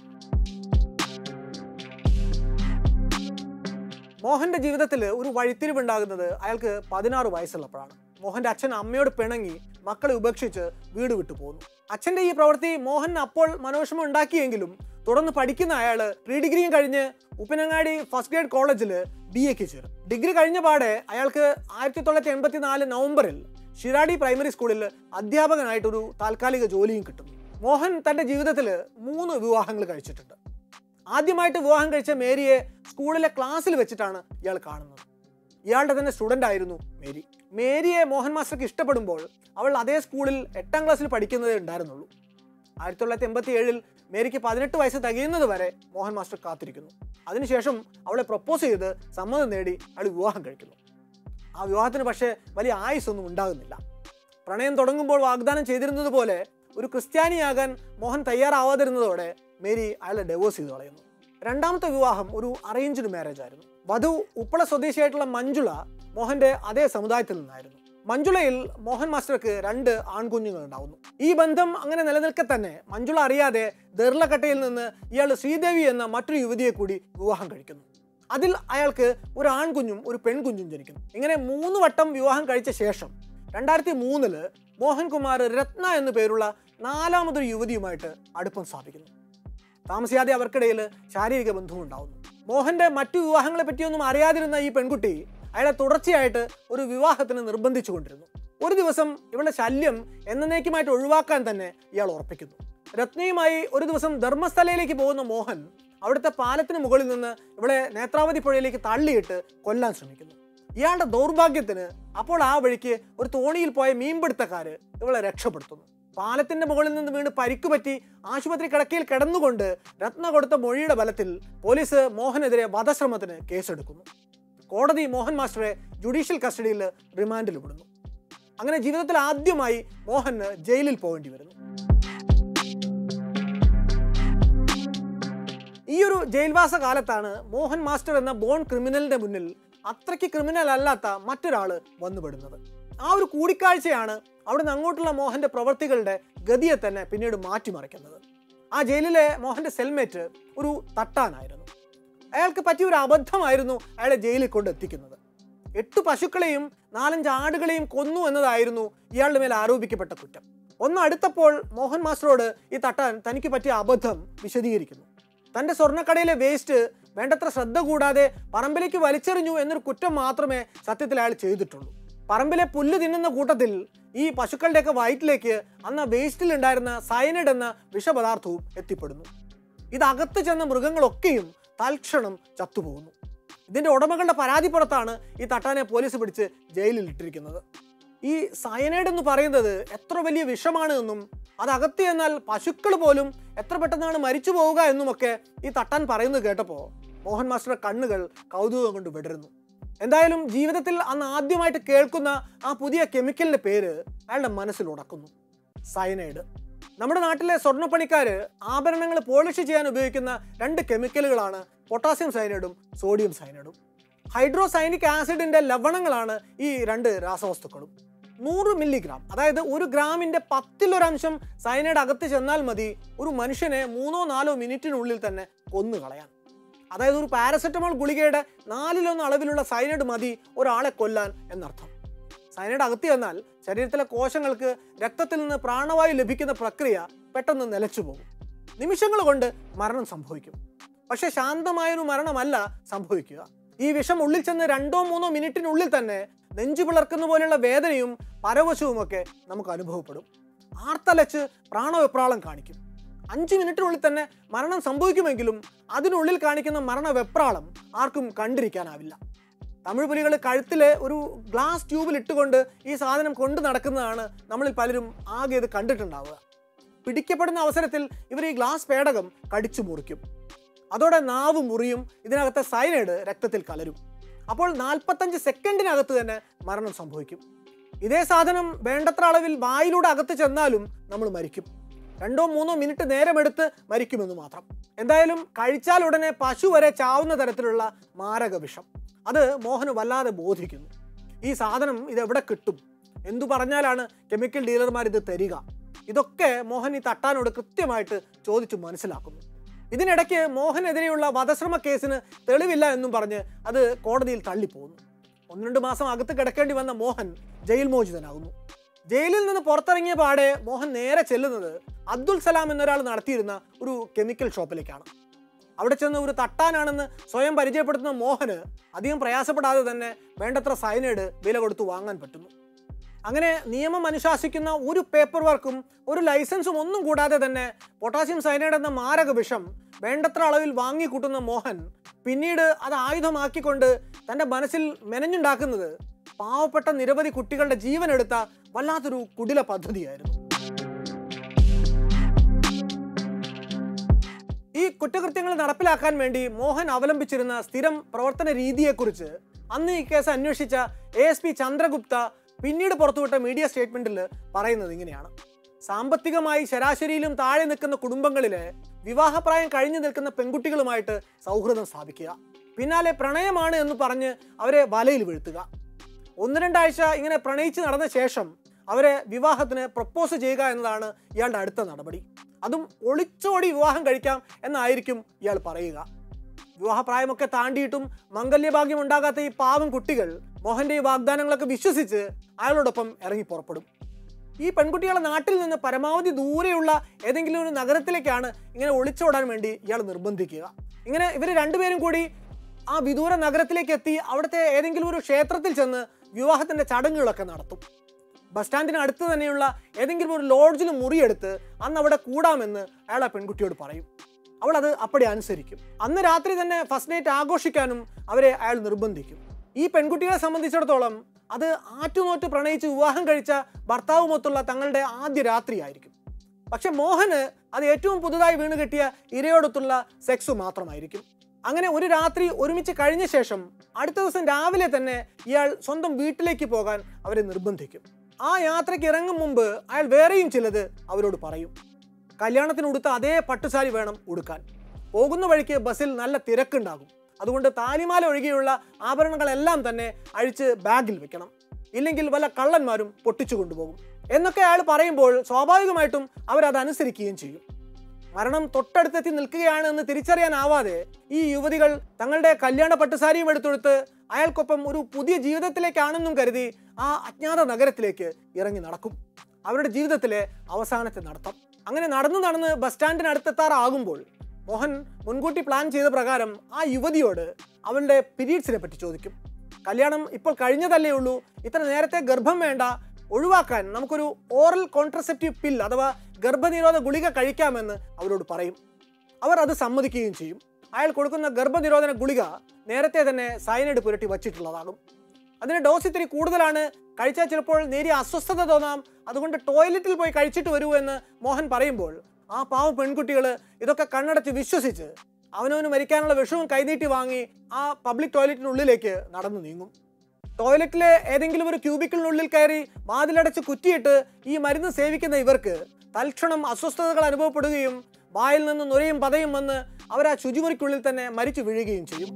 മോഹന്റെ ജീവിതത്തിൽ ഒരു വഴിത്തിരിവുണ്ടാകുന്നത് അയാൾക്ക് പതിനാറ് വയസ്സുള്ളപ്പോഴാണ് മോഹന്റെ അച്ഛൻ അമ്മയോട് പിണങ്ങി മക്കളെ ഉപേക്ഷിച്ച് വീട് വിട്ടു പോന്നു അച്ഛന്റെ ഈ പ്രവൃത്തി മോഹൻ അപ്പോൾ മനോവിഷമം ഉണ്ടാക്കിയെങ്കിലും തുടർന്ന് പഠിക്കുന്ന അയാൾ പ്രീ ഡിഗ്രിയും കഴിഞ്ഞ് ഉപ്പനങ്ങാടി ഫസ്റ്റ് ഗ്രേഡ് കോളേജിൽ ബി എക്ക് ചേരും ഡിഗ്രി കഴിഞ്ഞ പാടെ അയാൾക്ക് ആയിരത്തി തൊള്ളായിരത്തി എൺപത്തി നാല് നവംബറിൽ ഷിരാടി പ്രൈമറി സ്കൂളിൽ അധ്യാപകനായിട്ടൊരു താൽക്കാലിക ജോലിയും കിട്ടുന്നു മോഹൻ തന്റെ ജീവിതത്തിൽ മൂന്ന് വിവാഹങ്ങൾ കഴിച്ചിട്ടുണ്ട് ആദ്യമായിട്ട് വിവാഹം കഴിച്ച മേരിയെ സ്കൂളിലെ ക്ലാസ്സിൽ വെച്ചിട്ടാണ് ഇയാൾ കാണുന്നത് ഇയാളുടെ തന്നെ സ്റ്റുഡൻ്റ് ആയിരുന്നു മേരി മേരിയെ മോഹൻ മാസ്റ്റർക്ക് ഇഷ്ടപ്പെടുമ്പോൾ അവൾ അതേ സ്കൂളിൽ എട്ടാം ക്ലാസ്സിൽ പഠിക്കുന്നതേ ഉണ്ടായിരുന്നുള്ളൂ ആയിരത്തി തൊള്ളായിരത്തി എൺപത്തി ഏഴിൽ മേരിക്ക് പതിനെട്ട് വയസ്സ് തികയുന്നത് വരെ മോഹൻ മാസ്റ്റർ കാത്തിരിക്കുന്നു അതിനുശേഷം അവളെ പ്രപ്പോസ് ചെയ്ത് സമ്മതം നേടി അയാൾ വിവാഹം കഴിക്കുന്നു ആ വിവാഹത്തിന് പക്ഷേ വലിയ ആയുസ്സൊന്നും ഉണ്ടാകുന്നില്ല പ്രണയം തുടങ്ങുമ്പോൾ വാഗ്ദാനം ചെയ്തിരുന്നത് പോലെ ഒരു ക്രിസ്ത്യാനിയാകാൻ മോഹൻ തയ്യാറാവാതിരുന്നതോടെ മേരി അയാളെ ഡൈവോഴ്സ് ചെയ്ത് കളയുന്നു രണ്ടാമത്തെ വിവാഹം ഒരു അറേഞ്ച്ഡ് മാരേജ് ആയിരുന്നു വധു ഉപ്പള സ്വദേശിയായിട്ടുള്ള മഞ്ജുള മോഹന്റെ അതേ സമുദായത്തിൽ നിന്നായിരുന്നു മഞ്ജുളയിൽ മോഹൻ മാസ്റ്റർക്ക് രണ്ട് ആൺകുഞ്ഞുങ്ങൾ ഉണ്ടാവുന്നു ഈ ബന്ധം അങ്ങനെ നിലനിൽക്കെ തന്നെ മഞ്ജുള അറിയാതെ ദർലക്കട്ടയിൽ നിന്ന് ഇയാൾ ശ്രീദേവി എന്ന മറ്റൊരു യുവതിയെ കൂടി വിവാഹം കഴിക്കുന്നു അതിൽ അയാൾക്ക് ഒരു ആൺകുഞ്ഞും ഒരു പെൺകുഞ്ഞും ജനിക്കുന്നു ഇങ്ങനെ മൂന്ന് വട്ടം വിവാഹം കഴിച്ച ശേഷം രണ്ടായിരത്തി മൂന്നില് മോഹൻകുമാർ രത്ന എന്നു പേരുള്ള നാലാമതൊരു യുവതിയുമായിട്ട് അടുപ്പം സ്ഥാപിക്കുന്നു താമസിയാതെ അവർക്കിടയിൽ ശാരീരിക ബന്ധവും ഉണ്ടാവുന്നു മോഹന്റെ മറ്റു വിവാഹങ്ങളെ പറ്റിയൊന്നും അറിയാതിരുന്ന ഈ പെൺകുട്ടി അയാളെ തുടർച്ചയായിട്ട് ഒരു വിവാഹത്തിന് നിർബന്ധിച്ചു കൊണ്ടിരുന്നു ഒരു ദിവസം ഇവളുടെ ശല്യം എന്നേക്കുമായിട്ട് ഒഴിവാക്കാൻ തന്നെ ഇയാൾ ഉറപ്പിക്കുന്നു രത്നയുമായി ഒരു ദിവസം ധർമ്മസ്ഥലയിലേക്ക് പോകുന്ന മോഹൻ അവിടുത്തെ പാലത്തിന് മുകളിൽ നിന്ന് ഇവളെ നേത്രാവതി പുഴയിലേക്ക് തള്ളിയിട്ട് കൊല്ലാൻ ശ്രമിക്കുന്നു ഇയാളുടെ ദൗർഭാഗ്യത്തിന് അപ്പോൾ ആ വഴിക്ക് ഒരു തോണിയിൽ പോയ മീൻപിടുത്തക്കാര് ഇവളെ രക്ഷപ്പെടുത്തുന്നു പാലത്തിന്റെ മുകളിൽ നിന്ന് വീണ് പരിക്ക് പറ്റി ആശുപത്രി കിടക്കയിൽ കിടന്നുകൊണ്ട് രത്ന കൊടുത്ത മൊഴിയുടെ ബലത്തിൽ പോലീസ് മോഹനെതിരെ വധശ്രമത്തിന് കേസെടുക്കുന്നു കോടതി മോഹൻ മാസ്റ്ററെ ജുഡീഷ്യൽ കസ്റ്റഡിയിൽ റിമാൻഡിൽ വിടുന്നു അങ്ങനെ ജീവിതത്തിൽ ആദ്യമായി മോഹന് ജയിലിൽ പോകേണ്ടി വരുന്നു ഈ ഒരു ജയിൽവാസ കാലത്താണ് മോഹൻ മാസ്റ്റർ എന്ന ബോൺ ക്രിമിനലിന്റെ മുന്നിൽ അത്രയ്ക്ക് ക്രിമിനൽ അല്ലാത്ത മറ്റൊരാൾ വന്നുപെടുന്നത് ആ ഒരു കൂടിക്കാഴ്ചയാണ് അവിടുന്ന് അങ്ങോട്ടുള്ള മോഹന്റെ പ്രവൃത്തികളുടെ ഗതിയെ തന്നെ പിന്നീട് മാറ്റിമറിക്കുന്നത് ആ ജയിലിലെ മോഹന്റെ സെൽമേറ്റ് ഒരു തട്ടാനായിരുന്നു അയാൾക്ക് പറ്റിയ ഒരു അബദ്ധമായിരുന്നു അയാളെ ജയിലിൽ കൊണ്ട് എത്തിക്കുന്നത് എട്ട് പശുക്കളെയും നാലഞ്ച് ആടുകളെയും കൊന്നു എന്നതായിരുന്നു ഇയാളുടെ മേൽ ആരോപിക്കപ്പെട്ട കുറ്റം ഒന്ന് അടുത്തപ്പോൾ മോഹൻ മാസ്റ്ററോട് ഈ തട്ടാൻ തനിക്ക് പറ്റിയ അബദ്ധം വിശദീകരിക്കുന്നു തന്റെ സ്വർണ്ണക്കടയിലെ വേസ്റ്റ് വേണ്ടത്ര ശ്രദ്ധ കൂടാതെ പറമ്പിലേക്ക് വലിച്ചെറിഞ്ഞു എന്നൊരു കുറ്റം മാത്രമേ സത്യത്തിൽ അയാൾ ചെയ്തിട്ടുള്ളൂ പറമ്പിലെ പുല്ല് തിന്നുന്ന കൂട്ടത്തിൽ ഈ പശുക്കളുടെയൊക്കെ വയറ്റിലേക്ക് അന്ന് വേസ്റ്റിൽ ഉണ്ടായിരുന്ന സയനൈഡ് എന്ന വിഷപദാർത്ഥവും എത്തിപ്പെടുന്നു ഇതകത്ത് ചെന്ന മൃഗങ്ങളൊക്കെയും തൽക്ഷണം ചത്തുപോകുന്നു ഇതിന്റെ ഉടമകളുടെ പരാതി പുറത്താണ് ഈ തട്ടാനെ പോലീസ് പിടിച്ച് ജയിലിൽ ഇട്ടിരിക്കുന്നത് ഈ സയനൈഡ് എന്ന് പറയുന്നത് എത്ര വലിയ വിഷമാണ് എന്നും അതകത്ത് ചെന്നാൽ പശുക്കൾ പോലും എത്ര പെട്ടെന്നാണ് മരിച്ചു പോവുക എന്നുമൊക്കെ ഈ തട്ടാൻ പറയുന്നത് കേട്ടപ്പോൾ മോഹൻ മാസ്റ്ററുടെ കണ്ണുകൾ കൗതുകം കൊണ്ട് വിടരുന്നു എന്തായാലും ജീവിതത്തിൽ അന്ന് ആദ്യമായിട്ട് കേൾക്കുന്ന ആ പുതിയ കെമിക്കലിന്റെ പേര് അയാളുടെ മനസ്സിൽ ഉടക്കുന്നു സയനൈഡ് നമ്മുടെ നാട്ടിലെ സ്വർണ്ണപ്പണിക്കാർ ആഭരണങ്ങൾ പോളിഷ് ചെയ്യാൻ ഉപയോഗിക്കുന്ന രണ്ട് കെമിക്കലുകളാണ് പൊട്ടാസ്യം സയനൈഡും സോഡിയം സയനൈഡും ഹൈഡ്രോസൈനിക് ആസിഡിന്റെ ലവണങ്ങളാണ് ഈ രണ്ട് രാസവസ്തുക്കളും നൂറ് മില്ലിഗ്രാം അതായത് ഒരു ഗ്രാമിന്റെ പത്തിലൊരംശം സയനൈഡ് അകത്ത് ചെന്നാൽ മതി ഒരു മനുഷ്യനെ മൂന്നോ നാലോ മിനിറ്റിനുള്ളിൽ തന്നെ കൊന്നു കളയാൻ അതായത് ഒരു പാരസെറ്റമോൾ ഗുളികയുടെ നാലിലൊന്ന് അളവിലുള്ള സയനൈഡ് മതി ഒരാളെ കൊല്ലാൻ എന്നർത്ഥം സയനൈഡ് അകത്ത് ചെന്നാൽ ശരീരത്തിലെ കോശങ്ങൾക്ക് രക്തത്തിൽ നിന്ന് പ്രാണവായു ലഭിക്കുന്ന പ്രക്രിയ പെട്ടെന്ന് നിലച്ചു പോകും നിമിഷങ്ങൾ കൊണ്ട് മരണം സംഭവിക്കും പക്ഷെ ശാന്തമായൊരു മരണമല്ല സംഭവിക്കുക ഈ വിഷം ഉള്ളിൽ ചെന്ന് രണ്ടോ മൂന്നോ മിനിറ്റിനുള്ളിൽ തന്നെ നെഞ്ചു പിളർക്കുന്ന പോലെയുള്ള വേദനയും പരവശവുമൊക്കെ നമുക്ക് അനുഭവപ്പെടും ആർത്തലച്ച് പ്രാണവെപ്രാളം കാണിക്കും അഞ്ച് മിനിറ്റിനുള്ളിൽ തന്നെ മരണം സംഭവിക്കുമെങ്കിലും അതിനുള്ളിൽ കാണിക്കുന്ന മരണവെപ്രാളം ആർക്കും കണ്ടിരിക്കാനാവില്ല തമിഴ് പുലികൾ കഴുത്തിലെ ഒരു ഗ്ലാസ് ട്യൂബിൽ ഇട്ടുകൊണ്ട് ഈ സാധനം കൊണ്ടു നടക്കുന്നതാണ് നമ്മളിൽ പലരും ആകെ ഇത് കണ്ടിട്ടുണ്ടാവുക പിടിക്കപ്പെടുന്ന അവസരത്തിൽ ഇവർ ഈ ഗ്ലാസ് പേടകം കടിച്ചു മുറിക്കും അതോടെ നാവ് മുറിയും ഇതിനകത്തെ സൈനൈഡ് രക്തത്തിൽ കലരും അപ്പോൾ നാൽപ്പത്തഞ്ച് സെക്കൻഡിനകത്ത് തന്നെ മരണം സംഭവിക്കും ഇതേ സാധനം വേണ്ടത്ര അളവിൽ വായിലൂടെ അകത്ത് ചെന്നാലും നമ്മൾ മരിക്കും രണ്ടോ മൂന്നോ മിനിറ്റ് നേരമെടുത്ത് മരിക്കുമെന്ന് മാത്രം എന്തായാലും കഴിച്ചാൽ ഉടനെ പശു വരെ ചാവുന്ന തരത്തിലുള്ള മാരക വിഷം അത് മോഹന് വല്ലാതെ ബോധിക്കുന്നു ഈ സാധനം ഇത് എവിടെ കിട്ടും എന്തു പറഞ്ഞാലാണ് കെമിക്കൽ ഡീലർമാർ ഇത് തരിക ഇതൊക്കെ മോഹൻ ഈ തട്ടാനോട് കൃത്യമായിട്ട് ചോദിച്ചു മനസ്സിലാക്കുന്നു ഇതിനിടയ്ക്ക് മോഹനെതിരെയുള്ള വധശ്രമ കേസിന് തെളിവില്ല എന്നും പറഞ്ഞ് അത് കോടതിയിൽ തള്ളിപ്പോകുന്നു ഒന്ന് രണ്ട് മാസം അകത്ത് കിടക്കേണ്ടി വന്ന മോഹൻ ജയിൽ മോചിതനാകുന്നു ജയിലിൽ നിന്ന് പുറത്തിറങ്ങിയ പാടെ മോഹൻ നേരെ ചെല്ലുന്നത് അബ്ദുൽ സലാം എന്നൊരാൾ നടത്തിയിരുന്ന ഒരു കെമിക്കൽ ഷോപ്പിലേക്കാണ് അവിടെ ചെന്ന് ഒരു തട്ടാനാണെന്ന് സ്വയം പരിചയപ്പെടുത്തുന്ന മോഹന് അധികം പ്രയാസപ്പെടാതെ തന്നെ വേണ്ടത്ര സൈനൈഡ് വില കൊടുത്ത് വാങ്ങാൻ പറ്റുന്നു അങ്ങനെ നിയമം അനുശാസിക്കുന്ന ഒരു പേപ്പർ വർക്കും ഒരു ലൈസൻസും ഒന്നും കൂടാതെ തന്നെ പൊട്ടാസ്യം സൈനൈഡ് എന്ന മാരക വിഷം വേണ്ടത്ര അളവിൽ വാങ്ങിക്കൂട്ടുന്ന മോഹൻ പിന്നീട് അത് ആയുധമാക്കിക്കൊണ്ട് തൻ്റെ മനസ്സിൽ മെനഞ്ഞുണ്ടാക്കുന്നത് പാവപ്പെട്ട നിരവധി കുട്ടികളുടെ ജീവൻ എടുത്ത വല്ലാത്തൊരു കുടില പദ്ധതിയായിരുന്നു ഈ കുറ്റകൃത്യങ്ങൾ നടപ്പിലാക്കാൻ വേണ്ടി മോഹൻ അവലംബിച്ചിരുന്ന സ്ഥിരം പ്രവർത്തന രീതിയെക്കുറിച്ച് അന്ന് ഈ കേസ് അന്വേഷിച്ച എ എസ് പി ചന്ദ്രഗുപ്ത പിന്നീട് പുറത്തുവിട്ട മീഡിയ സ്റ്റേറ്റ്മെന്റിൽ പറയുന്നത് ഇങ്ങനെയാണ് സാമ്പത്തികമായി ശരാശരിയിലും താഴെ നിൽക്കുന്ന കുടുംബങ്ങളിലെ വിവാഹപ്രായം കഴിഞ്ഞു നിൽക്കുന്ന പെൺകുട്ടികളുമായിട്ട് സൗഹൃദം സ്ഥാപിക്കുക പിന്നാലെ പ്രണയമാണ് എന്ന് പറഞ്ഞ് അവരെ വലയിൽ വീഴ്ത്തുക ഒന്ന് രണ്ടാഴ്ച ഇങ്ങനെ പ്രണയിച്ച് നടന്ന ശേഷം അവരെ വിവാഹത്തിന് പ്രപ്പോസ് ചെയ്യുക എന്നതാണ് ഇയാളുടെ അടുത്ത നടപടി അതും ഒളിച്ചോടി വിവാഹം കഴിക്കാം എന്നായിരിക്കും ഇയാൾ പറയുക വിവാഹപ്രായമൊക്കെ താണ്ടിയിട്ടും മംഗല്യഭാഗ്യം ഉണ്ടാകാത്ത ഈ പാവം കുട്ടികൾ മോഹന്റെ ഈ വാഗ്ദാനങ്ങളൊക്കെ വിശ്വസിച്ച് അയാളോടൊപ്പം ഇറങ്ങി പുറപ്പെടും ഈ പെൺകുട്ടികളെ നാട്ടിൽ നിന്ന് പരമാവധി ദൂരെയുള്ള ഏതെങ്കിലും ഒരു നഗരത്തിലേക്കാണ് ഇങ്ങനെ ഒളിച്ചോടാൻ വേണ്ടി ഇയാൾ നിർബന്ധിക്കുക ഇങ്ങനെ ഇവർ രണ്ടുപേരും കൂടി ആ വിദൂര നഗരത്തിലേക്ക് എത്തി അവിടുത്തെ ഏതെങ്കിലും ഒരു ക്ഷേത്രത്തിൽ ചെന്ന് വിവാഹത്തിന്റെ ചടങ്ങുകളൊക്കെ നടത്തും ബസ് സ്റ്റാൻഡിന് അടുത്ത് തന്നെയുള്ള ഏതെങ്കിലും ഒരു ലോഡ്ജിൽ മുറിയെടുത്ത് അന്ന് അവിടെ കൂടാമെന്ന് അയാൾ ആ പെൺകുട്ടിയോട് പറയും അവൾ അത് അപ്പടി അനുസരിക്കും അന്ന് രാത്രി തന്നെ ഫസ്റ്റ് നൈറ്റ് ആഘോഷിക്കാനും അവരെ അയാൾ നിർബന്ധിക്കും ഈ പെൺകുട്ടികളെ സംബന്ധിച്ചിടത്തോളം അത് ആറ്റുനോറ്റ് പ്രണയിച്ച് വിവാഹം കഴിച്ച ഭർത്താവുമൊത്തുള്ള തങ്ങളുടെ ആദ്യ രാത്രിയായിരിക്കും പക്ഷെ മോഹന് അത് ഏറ്റവും പുതുതായി വീണ് കിട്ടിയ ഇരയോടൊത്തുള്ള സെക്സ് മാത്രമായിരിക്കും അങ്ങനെ ഒരു രാത്രി ഒരുമിച്ച് കഴിഞ്ഞ ശേഷം അടുത്ത ദിവസം രാവിലെ തന്നെ ഇയാൾ സ്വന്തം വീട്ടിലേക്ക് പോകാൻ അവരെ നിർബന്ധിക്കും ആ യാത്രയ്ക്ക് ഇറങ്ങും മുമ്പ് അയാൾ വേറെയും ചിലത് അവരോട് പറയും കല്യാണത്തിന് ഉടുത്ത അതേ പട്ടുസാരി വേണം ഉടുക്കാൻ പോകുന്ന വഴിക്ക് ബസ്സിൽ നല്ല തിരക്കുണ്ടാകും അതുകൊണ്ട് താലിമാല ഒഴികെയുള്ള ആഭരണങ്ങളെല്ലാം തന്നെ അഴിച്ച് ബാഗിൽ വെക്കണം ഇല്ലെങ്കിൽ വല്ല കള്ളന്മാരും പൊട്ടിച്ചു കൊണ്ടുപോകും എന്നൊക്കെ അയാൾ പറയുമ്പോൾ സ്വാഭാവികമായിട്ടും അവരത് അനുസരിക്കുകയും ചെയ്യും മരണം തൊട്ടടുത്തെത്തി നിൽക്കുകയാണ് എന്ന് തിരിച്ചറിയാനാവാതെ ഈ യുവതികൾ തങ്ങളുടെ കല്യാണ പട്ടുസാരിയും എടുത്തൊടുത്ത് അയാൾക്കൊപ്പം ഒരു പുതിയ ജീവിതത്തിലേക്കാണെന്നും കരുതി ആ അജ്ഞാത നഗരത്തിലേക്ക് ഇറങ്ങി നടക്കും അവരുടെ ജീവിതത്തിലെ അവസാനത്തെ നടത്തം അങ്ങനെ നടന്നു നടന്ന് ബസ് സ്റ്റാൻഡിന് അടുത്തെത്താറാകുമ്പോൾ മോഹൻ മുൻകൂട്ടി പ്ലാൻ ചെയ്ത പ്രകാരം ആ യുവതിയോട് അവളുടെ പീരീഡ്സിനെ പറ്റി ചോദിക്കും കല്യാണം ഇപ്പോൾ കഴിഞ്ഞതല്ലേ ഉള്ളൂ ഇത്ര നേരത്തെ ഗർഭം വേണ്ട ഒഴിവാക്കാൻ നമുക്കൊരു ഓറൽ കോൺട്രസെപ്റ്റീവ് പിൽ അഥവാ ഗർഭനിരോധ ഗുളിക കഴിക്കാമെന്ന് അവരോട് പറയും അവർ അത് സമ്മതിക്കുകയും ചെയ്യും അയാൾ കൊടുക്കുന്ന ഗർഭനിരോധന ഗുളിക നേരത്തെ തന്നെ സയനൈഡ് പുരട്ടി വച്ചിട്ടുള്ളതാകും അതിന് ഡോസ് ഇത്തിരി കൂടുതലാണ് കഴിച്ചാൽ ചിലപ്പോൾ നേരിയ അസ്വസ്ഥത തോന്നാം അതുകൊണ്ട് ടോയ്ലറ്റിൽ പോയി കഴിച്ചിട്ട് വരൂ എന്ന് മോഹൻ പറയുമ്പോൾ ആ പാവ പെൺകുട്ടികൾ ഇതൊക്കെ കണ്ണടച്ച് വിശ്വസിച്ച് അവനവന് മരിക്കാനുള്ള വിഷവും കൈനീട്ടി വാങ്ങി ആ പബ്ലിക് ടോയ്ലറ്റിനുള്ളിലേക്ക് നടന്നു നീങ്ങും ടോയ്ലറ്റിലെ ഏതെങ്കിലും ഒരു ക്യൂബിക്കിളിനുള്ളിൽ കയറി വാതിലടച്ച് കുറ്റിയിട്ട് ഈ മരുന്ന് സേവിക്കുന്ന ഇവർക്ക് തൽക്ഷണം അസ്വസ്ഥതകൾ അനുഭവപ്പെടുകയും വായിൽ നിന്ന് നുരയും പതയും വന്ന് അവർ ആ ശുചിമുറിക്കുള്ളിൽ തന്നെ മരിച്ചു വീഴുകയും ചെയ്യും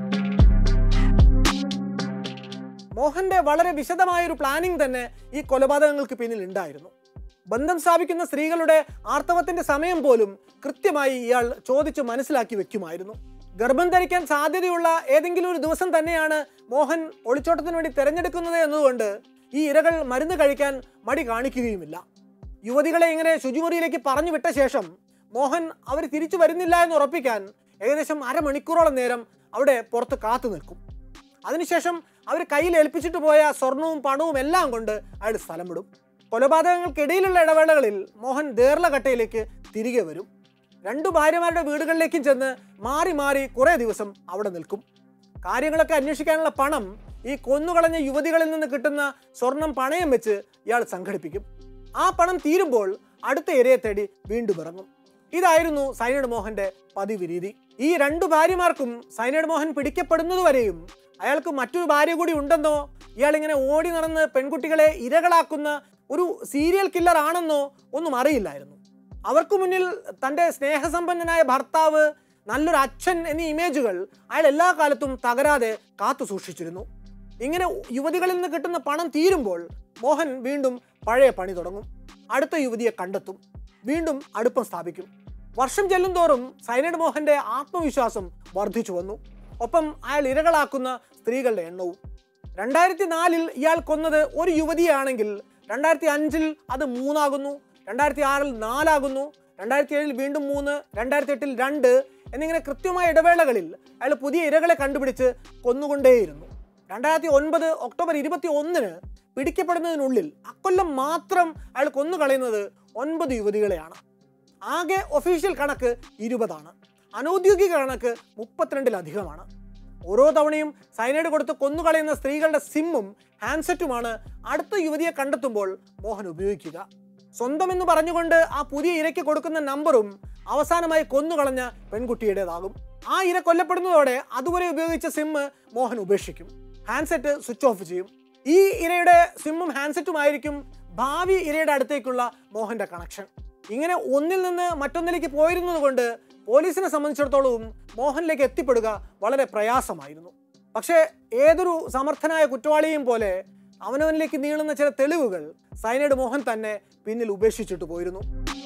മോഹന്റെ വളരെ വിശദമായ ഒരു പ്ലാനിംഗ് തന്നെ ഈ കൊലപാതകങ്ങൾക്ക് പിന്നിൽ ഉണ്ടായിരുന്നു ബന്ധം സ്ഥാപിക്കുന്ന സ്ത്രീകളുടെ ആർത്തവത്തിന്റെ സമയം പോലും കൃത്യമായി ഇയാൾ ചോദിച്ച് മനസ്സിലാക്കി വെക്കുമായിരുന്നു ഗർഭം ധരിക്കാൻ സാധ്യതയുള്ള ഏതെങ്കിലും ഒരു ദിവസം തന്നെയാണ് മോഹൻ ഒളിച്ചോട്ടത്തിന് വേണ്ടി തിരഞ്ഞെടുക്കുന്നത് എന്നതുകൊണ്ട് ഈ ഇരകൾ മരുന്ന് കഴിക്കാൻ മടി കാണിക്കുകയുമില്ല യുവതികളെ ഇങ്ങനെ ശുചിമുറിയിലേക്ക് പറഞ്ഞു വിട്ട ശേഷം മോഹൻ അവർ തിരിച്ചു വരുന്നില്ല എന്ന് ഉറപ്പിക്കാൻ ഏകദേശം അരമണിക്കൂറോളം നേരം അവിടെ പുറത്ത് കാത്തു നിൽക്കും അതിനുശേഷം അവർ കയ്യിൽ ഏൽപ്പിച്ചിട്ട് പോയ സ്വർണവും പണവും എല്ലാം കൊണ്ട് അയാൾ സ്ഥലം വിടും കൊലപാതകങ്ങൾക്കിടയിലുള്ള ഇടവേളകളിൽ മോഹൻ ദേർലഘട്ടയിലേക്ക് തിരികെ വരും രണ്ടു ഭാര്യമാരുടെ വീടുകളിലേക്കും ചെന്ന് മാറി മാറി കുറേ ദിവസം അവിടെ നിൽക്കും കാര്യങ്ങളൊക്കെ അന്വേഷിക്കാനുള്ള പണം ഈ കൊന്നുകളഞ്ഞ യുവതികളിൽ നിന്ന് കിട്ടുന്ന സ്വർണം പണയം വെച്ച് ഇയാൾ സംഘടിപ്പിക്കും ആ പണം തീരുമ്പോൾ അടുത്ത ഇരയെ തേടി വീണ്ടും ഇറങ്ങും ഇതായിരുന്നു സൈനഡ് മോഹന്റെ പതിവ് രീതി ഈ രണ്ടു ഭാര്യമാർക്കും സൈനഡ് മോഹൻ പിടിക്കപ്പെടുന്നതുവരെയും അയാൾക്ക് മറ്റൊരു ഭാര്യ കൂടി ഉണ്ടെന്നോ ഇയാൾ ഇങ്ങനെ ഓടി നടന്ന് പെൺകുട്ടികളെ ഇരകളാക്കുന്ന ഒരു സീരിയൽ കില്ലർ ആണെന്നോ ഒന്നും അറിയില്ലായിരുന്നു അവർക്ക് മുന്നിൽ തൻ്റെ സ്നേഹസമ്പന്നനായ ഭർത്താവ് നല്ലൊരു അച്ഛൻ എന്നീ ഇമേജുകൾ അയാൾ എല്ലാ കാലത്തും തകരാതെ കാത്തു സൂക്ഷിച്ചിരുന്നു ഇങ്ങനെ യുവതികളിൽ നിന്ന് കിട്ടുന്ന പണം തീരുമ്പോൾ മോഹൻ വീണ്ടും പഴയ പണി തുടങ്ങും അടുത്ത യുവതിയെ കണ്ടെത്തും വീണ്ടും അടുപ്പം സ്ഥാപിക്കും വർഷം ചെല്ലും തോറും സൈനഡ് മോഹന്റെ ആത്മവിശ്വാസം വർദ്ധിച്ചു വന്നു ഒപ്പം അയാൾ ഇരകളാക്കുന്ന സ്ത്രീകളുടെ എണ്ണവും രണ്ടായിരത്തി നാലിൽ ഇയാൾ കൊന്നത് ഒരു യുവതിയാണെങ്കിൽ രണ്ടായിരത്തി അഞ്ചിൽ അത് മൂന്നാകുന്നു രണ്ടായിരത്തി ആറിൽ നാലാകുന്നു രണ്ടായിരത്തി ഏഴിൽ വീണ്ടും മൂന്ന് രണ്ടായിരത്തി എട്ടിൽ രണ്ട് എന്നിങ്ങനെ കൃത്യമായ ഇടവേളകളിൽ അയാൾ പുതിയ ഇരകളെ കണ്ടുപിടിച്ച് കൊന്നുകൊണ്ടേയിരുന്നു രണ്ടായിരത്തി ഒൻപത് ഒക്ടോബർ ഇരുപത്തി ഒന്നിന് പിടിക്കപ്പെടുന്നതിനുള്ളിൽ അക്കൊല്ലം മാത്രം അയാൾ കൊന്നുകളയുന്നത് ഒൻപത് യുവതികളെയാണ് ആകെ ഒഫീഷ്യൽ കണക്ക് ഇരുപതാണ് അനൗദ്യോഗിക കണക്ക് മുപ്പത്തിരണ്ടിലധികമാണ് ഓരോ തവണയും സൈനൈഡ് കൊടുത്ത് കൊന്നുകളയുന്ന സ്ത്രീകളുടെ സിമ്മും ഹാൻഡ്സെറ്റുമാണ് അടുത്ത യുവതിയെ കണ്ടെത്തുമ്പോൾ മോഹൻ ഉപയോഗിക്കുക സ്വന്തം എന്ന് പറഞ്ഞുകൊണ്ട് ആ പുതിയ ഇരയ്ക്ക് കൊടുക്കുന്ന നമ്പറും അവസാനമായി കൊന്നുകളഞ്ഞ പെൺകുട്ടിയുടേതാകും ആ ഇര കൊല്ലപ്പെടുന്നതോടെ അതുവരെ ഉപയോഗിച്ച സിമ്മ് മോഹൻ ഉപേക്ഷിക്കും ഹാൻഡ്സെറ്റ് സ്വിച്ച് ഓഫ് ചെയ്യും ഈ ഇരയുടെ സിമ്മും ഹാൻഡ്സെറ്റുമായിരിക്കും ഭാവി ഇരയുടെ അടുത്തേക്കുള്ള മോഹന്റെ കണക്ഷൻ ഇങ്ങനെ ഒന്നിൽ നിന്ന് മറ്റൊന്നിലേക്ക് പോയിരുന്നത് കൊണ്ട് പോലീസിനെ സംബന്ധിച്ചിടത്തോളവും മോഹനിലേക്ക് എത്തിപ്പെടുക വളരെ പ്രയാസമായിരുന്നു പക്ഷേ ഏതൊരു സമർത്ഥനായ കുറ്റവാളിയും പോലെ അവനവനിലേക്ക് നീളുന്ന ചില തെളിവുകൾ സൈനൈഡ് മോഹൻ തന്നെ പിന്നിൽ ഉപേക്ഷിച്ചിട്ട് പോയിരുന്നു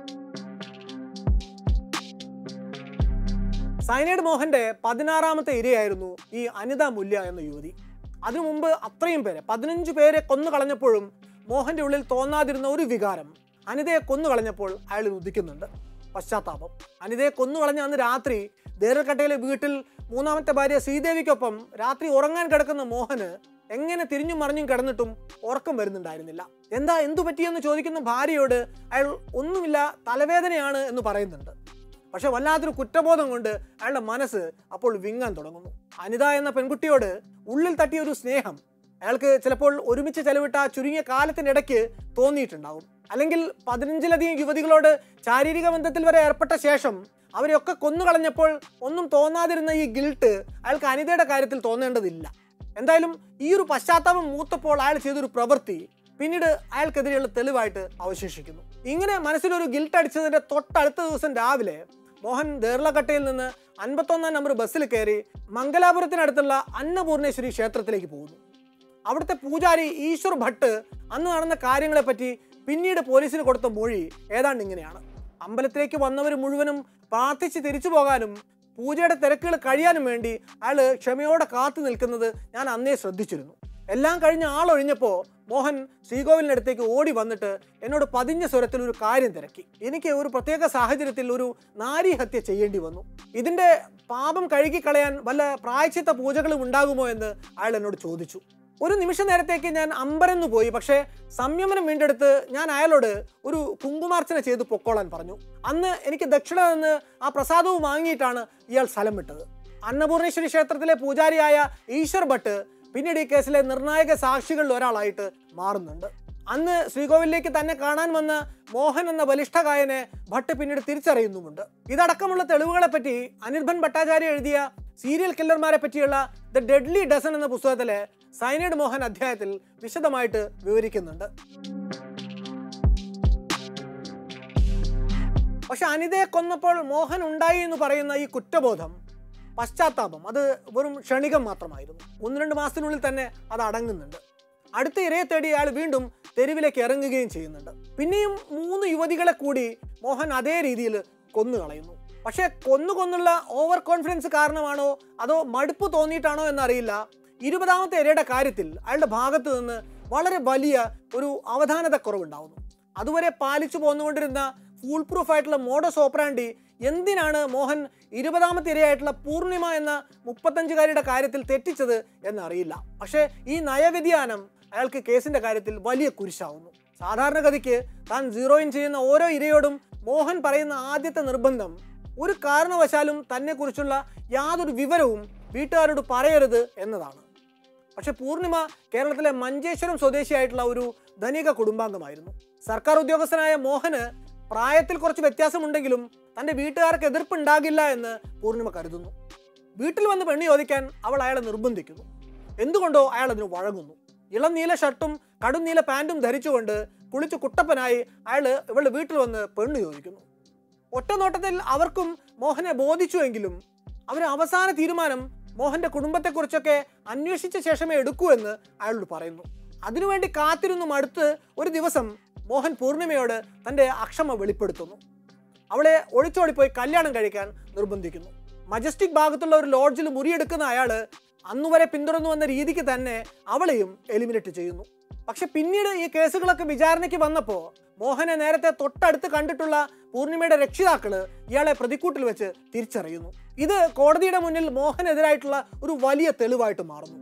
സൈനൈഡ് മോഹന്റെ പതിനാറാമത്തെ ഇരയായിരുന്നു ഈ അനിത മുല്യ എന്ന യുവതി അതിനു മുമ്പ് അത്രയും പേരെ പതിനഞ്ച് പേരെ കൊന്നു കളഞ്ഞപ്പോഴും മോഹന്റെ ഉള്ളിൽ തോന്നാതിരുന്ന ഒരു വികാരം അനിതയെ കൊന്നു കളഞ്ഞപ്പോൾ അയാളിൽ ഉദിക്കുന്നുണ്ട് പശ്ചാത്താപം അനിതയെ കൊന്നു കളഞ്ഞ അന്ന് രാത്രി ദേരൽക്കട്ടയിലെ വീട്ടിൽ മൂന്നാമത്തെ ഭാര്യ ശ്രീദേവിക്കൊപ്പം രാത്രി ഉറങ്ങാൻ കിടക്കുന്ന മോഹന് എങ്ങനെ തിരിഞ്ഞും മറിഞ്ഞും കിടന്നിട്ടും ഉറക്കം വരുന്നുണ്ടായിരുന്നില്ല എന്താ എന്തു പറ്റിയെന്ന് ചോദിക്കുന്ന ഭാര്യയോട് അയാൾ ഒന്നുമില്ല തലവേദനയാണ് എന്ന് പറയുന്നുണ്ട് പക്ഷെ വല്ലാത്തൊരു കുറ്റബോധം കൊണ്ട് അയാളുടെ മനസ്സ് അപ്പോൾ വിങ്ങാൻ തുടങ്ങുന്നു അനിത എന്ന പെൺകുട്ടിയോട് ഉള്ളിൽ തട്ടിയ ഒരു സ്നേഹം അയാൾക്ക് ചിലപ്പോൾ ഒരുമിച്ച് ചെലവിട്ട ആ ചുരുങ്ങിയ കാലത്തിനിടയ്ക്ക് തോന്നിയിട്ടുണ്ടാവും അല്ലെങ്കിൽ പതിനഞ്ചിലധികം യുവതികളോട് ശാരീരിക ബന്ധത്തിൽ വരെ ഏർപ്പെട്ട ശേഷം അവരെയൊക്കെ കൊന്നുകളഞ്ഞപ്പോൾ ഒന്നും തോന്നാതിരുന്ന ഈ ഗിൽട്ട് അയാൾക്ക് അനിതയുടെ കാര്യത്തിൽ തോന്നേണ്ടതില്ല എന്തായാലും ഈ ഒരു പശ്ചാത്താപം മൂത്തപ്പോൾ അയാൾ ചെയ്തൊരു പ്രവൃത്തി പിന്നീട് അയാൾക്കെതിരെയുള്ള തെളിവായിട്ട് അവശേഷിക്കുന്നു ഇങ്ങനെ മനസ്സിലൊരു ഗിൽട്ട് അടിച്ചതിന്റെ തൊട്ടടുത്ത ദിവസം രാവിലെ മോഹൻ ദേർലക്കട്ടയിൽ നിന്ന് അൻപത്തൊന്നാം നമ്പർ ബസ്സിൽ കയറി മംഗലാപുരത്തിനടുത്തുള്ള അന്നപൂർണേശ്വരി ക്ഷേത്രത്തിലേക്ക് പോകുന്നു അവിടുത്തെ പൂജാരി ഈശ്വർ ഭട്ട് അന്ന് നടന്ന കാര്യങ്ങളെപ്പറ്റി പിന്നീട് പോലീസിന് കൊടുത്ത മൊഴി ഏതാണ്ട് ഇങ്ങനെയാണ് അമ്പലത്തിലേക്ക് വന്നവർ മുഴുവനും പ്രാർത്ഥിച്ച് തിരിച്ചു പോകാനും പൂജയുടെ തിരക്കുകൾ കഴിയാനും വേണ്ടി അയാൾ ക്ഷമയോടെ കാത്തു നിൽക്കുന്നത് ഞാൻ അന്നേ ശ്രദ്ധിച്ചിരുന്നു എല്ലാം കഴിഞ്ഞ് ആളൊഴിഞ്ഞപ്പോൾ മോഹൻ ശ്രീകോവിലിനടുത്തേക്ക് ഓടി വന്നിട്ട് എന്നോട് പതിഞ്ഞ സ്വരത്തിൽ ഒരു കാര്യം തിരക്കി എനിക്ക് ഒരു പ്രത്യേക സാഹചര്യത്തിൽ ഒരു നാരീഹത്യ ചെയ്യേണ്ടി വന്നു ഇതിൻ്റെ പാപം കഴുകിക്കളയാൻ വല്ല പ്രായച്ചിത്ത പൂജകളും ഉണ്ടാകുമോ എന്ന് അയാൾ എന്നോട് ചോദിച്ചു ഒരു നിമിഷ നേരത്തേക്ക് ഞാൻ അമ്പരന്നു പോയി പക്ഷേ സംയമനം വീണ്ടെടുത്ത് ഞാൻ അയാളോട് ഒരു കുങ്കുമാർച്ചന ചെയ്ത് പൊക്കോളാൻ പറഞ്ഞു അന്ന് എനിക്ക് ദക്ഷിണ നിന്ന് ആ പ്രസാദവും വാങ്ങിയിട്ടാണ് ഇയാൾ സ്ഥലം വിട്ടത് അന്നപൂർണേശ്വരി ക്ഷേത്രത്തിലെ പൂജാരിയായ ഈശ്വർ ഭട്ട് പിന്നീട് ഈ കേസിലെ നിർണായക സാക്ഷികളിൽ ഒരാളായിട്ട് മാറുന്നുണ്ട് അന്ന് ശ്രീകോവിലേക്ക് തന്നെ കാണാൻ വന്ന മോഹൻ എന്ന ബലിഷ്ഠ ഗായനെ ഭട്ട് പിന്നീട് തിരിച്ചറിയുന്നുമുണ്ട് ഇതടക്കമുള്ള തെളിവുകളെ പറ്റി അനിർബൻ ഭട്ടാചാര്യ എഴുതിയ സീരിയൽ കില്ലർമാരെ പറ്റിയുള്ള ദ ഡെഡ്ലി ഡസൻ എന്ന പുസ്തകത്തിലെ സൈനൈഡ് മോഹൻ അധ്യായത്തിൽ വിശദമായിട്ട് വിവരിക്കുന്നുണ്ട് പക്ഷെ അനിതയെ കൊന്നപ്പോൾ മോഹൻ ഉണ്ടായി എന്ന് പറയുന്ന ഈ കുറ്റബോധം പശ്ചാത്താപം അത് വെറും ക്ഷണികം മാത്രമായിരുന്നു ഒന്ന് രണ്ട് മാസത്തിനുള്ളിൽ തന്നെ അത് അടങ്ങുന്നുണ്ട് അടുത്ത ഇരയെ തേടി അയാൾ വീണ്ടും തെരുവിലേക്ക് ഇറങ്ങുകയും ചെയ്യുന്നുണ്ട് പിന്നെയും മൂന്ന് യുവതികളെ കൂടി മോഹൻ അതേ രീതിയിൽ കൊന്നു കളയുന്നു പക്ഷേ കൊന്നു കൊന്നുള്ള ഓവർ കോൺഫിഡൻസ് കാരണമാണോ അതോ മടുപ്പ് തോന്നിയിട്ടാണോ എന്നറിയില്ല ഇരുപതാമത്തെ ഇരയുടെ കാര്യത്തിൽ അയാളുടെ ഭാഗത്ത് നിന്ന് വളരെ വലിയ ഒരു അവധാനതക്കുറവുണ്ടാവുന്നു അതുവരെ പാലിച്ചു പോന്നുകൊണ്ടിരുന്ന ഫൂൾ പ്രൂഫ് ആയിട്ടുള്ള മോഡസ് ഓപ്പറാൻഡി എന്തിനാണ് മോഹൻ ഇരുപതാമത്തെ ഇരയായിട്ടുള്ള പൂർണിമ എന്ന മുപ്പത്തഞ്ചുകാരിയുടെ കാര്യത്തിൽ തെറ്റിച്ചത് എന്നറിയില്ല പക്ഷേ ഈ നയവ്യതിയാനം അയാൾക്ക് കേസിന്റെ കാര്യത്തിൽ വലിയ കുരിശാവുന്നു സാധാരണഗതിക്ക് താൻ സീറോയിൻ ചെയ്യുന്ന ഓരോ ഇരയോടും മോഹൻ പറയുന്ന ആദ്യത്തെ നിർബന്ധം ഒരു കാരണവശാലും തന്നെക്കുറിച്ചുള്ള യാതൊരു വിവരവും വീട്ടുകാരോട് പറയരുത് എന്നതാണ് പക്ഷെ പൂർണിമ കേരളത്തിലെ മഞ്ചേശ്വരം സ്വദേശിയായിട്ടുള്ള ഒരു ധനിക കുടുംബാംഗമായിരുന്നു സർക്കാർ ഉദ്യോഗസ്ഥനായ മോഹന് പ്രായത്തിൽ കുറച്ച് വ്യത്യാസമുണ്ടെങ്കിലും തൻ്റെ വീട്ടുകാർക്ക് എതിർപ്പുണ്ടാകില്ല എന്ന് പൂർണിമ കരുതുന്നു വീട്ടിൽ വന്ന് പെണ്ണ് ചോദിക്കാൻ അവൾ അയാളെ നിർബന്ധിക്കുന്നു എന്തുകൊണ്ടോ അയാൾ അതിന് വഴങ്ങുന്നു ഇളം നീല ഷർട്ടും കടും നീല പാൻറ്റും ധരിച്ചുകൊണ്ട് കുളിച്ച് കുട്ടപ്പനായി അയാൾ ഇവളുടെ വീട്ടിൽ വന്ന് പെണ്ണ് ചോദിക്കുന്നു ഒറ്റ നോട്ടത്തിൽ അവർക്കും മോഹനെ ബോധിച്ചുവെങ്കിലും അവർ അവസാന തീരുമാനം മോഹന്റെ കുടുംബത്തെക്കുറിച്ചൊക്കെ അന്വേഷിച്ച ശേഷമേ എടുക്കൂ എന്ന് അയാളോട് പറയുന്നു അതിനുവേണ്ടി കാത്തിരുന്നു മടുത്ത് ഒരു ദിവസം മോഹൻ പൂർണിമയോട് തൻ്റെ അക്ഷമ വെളിപ്പെടുത്തുന്നു അവളെ ഒളിച്ചോടിപ്പോയി കല്യാണം കഴിക്കാൻ നിർബന്ധിക്കുന്നു മജസ്റ്റിക് ഭാഗത്തുള്ള ഒരു ലോഡ്ജിൽ മുറിയെടുക്കുന്ന അയാള് അന്നുവരെ പിന്തുടർന്നു വന്ന രീതിക്ക് തന്നെ അവളെയും എലിമിനേറ്റ് ചെയ്യുന്നു പക്ഷെ പിന്നീട് ഈ കേസുകളൊക്കെ വിചാരണയ്ക്ക് വന്നപ്പോൾ മോഹനെ നേരത്തെ തൊട്ടടുത്ത് കണ്ടിട്ടുള്ള പൂർണിമയുടെ രക്ഷിതാക്കള് ഇയാളെ പ്രതിക്കൂട്ടിൽ വെച്ച് തിരിച്ചറിയുന്നു ഇത് കോടതിയുടെ മുന്നിൽ മോഹനെതിരായിട്ടുള്ള ഒരു വലിയ തെളിവായിട്ട് മാറുന്നു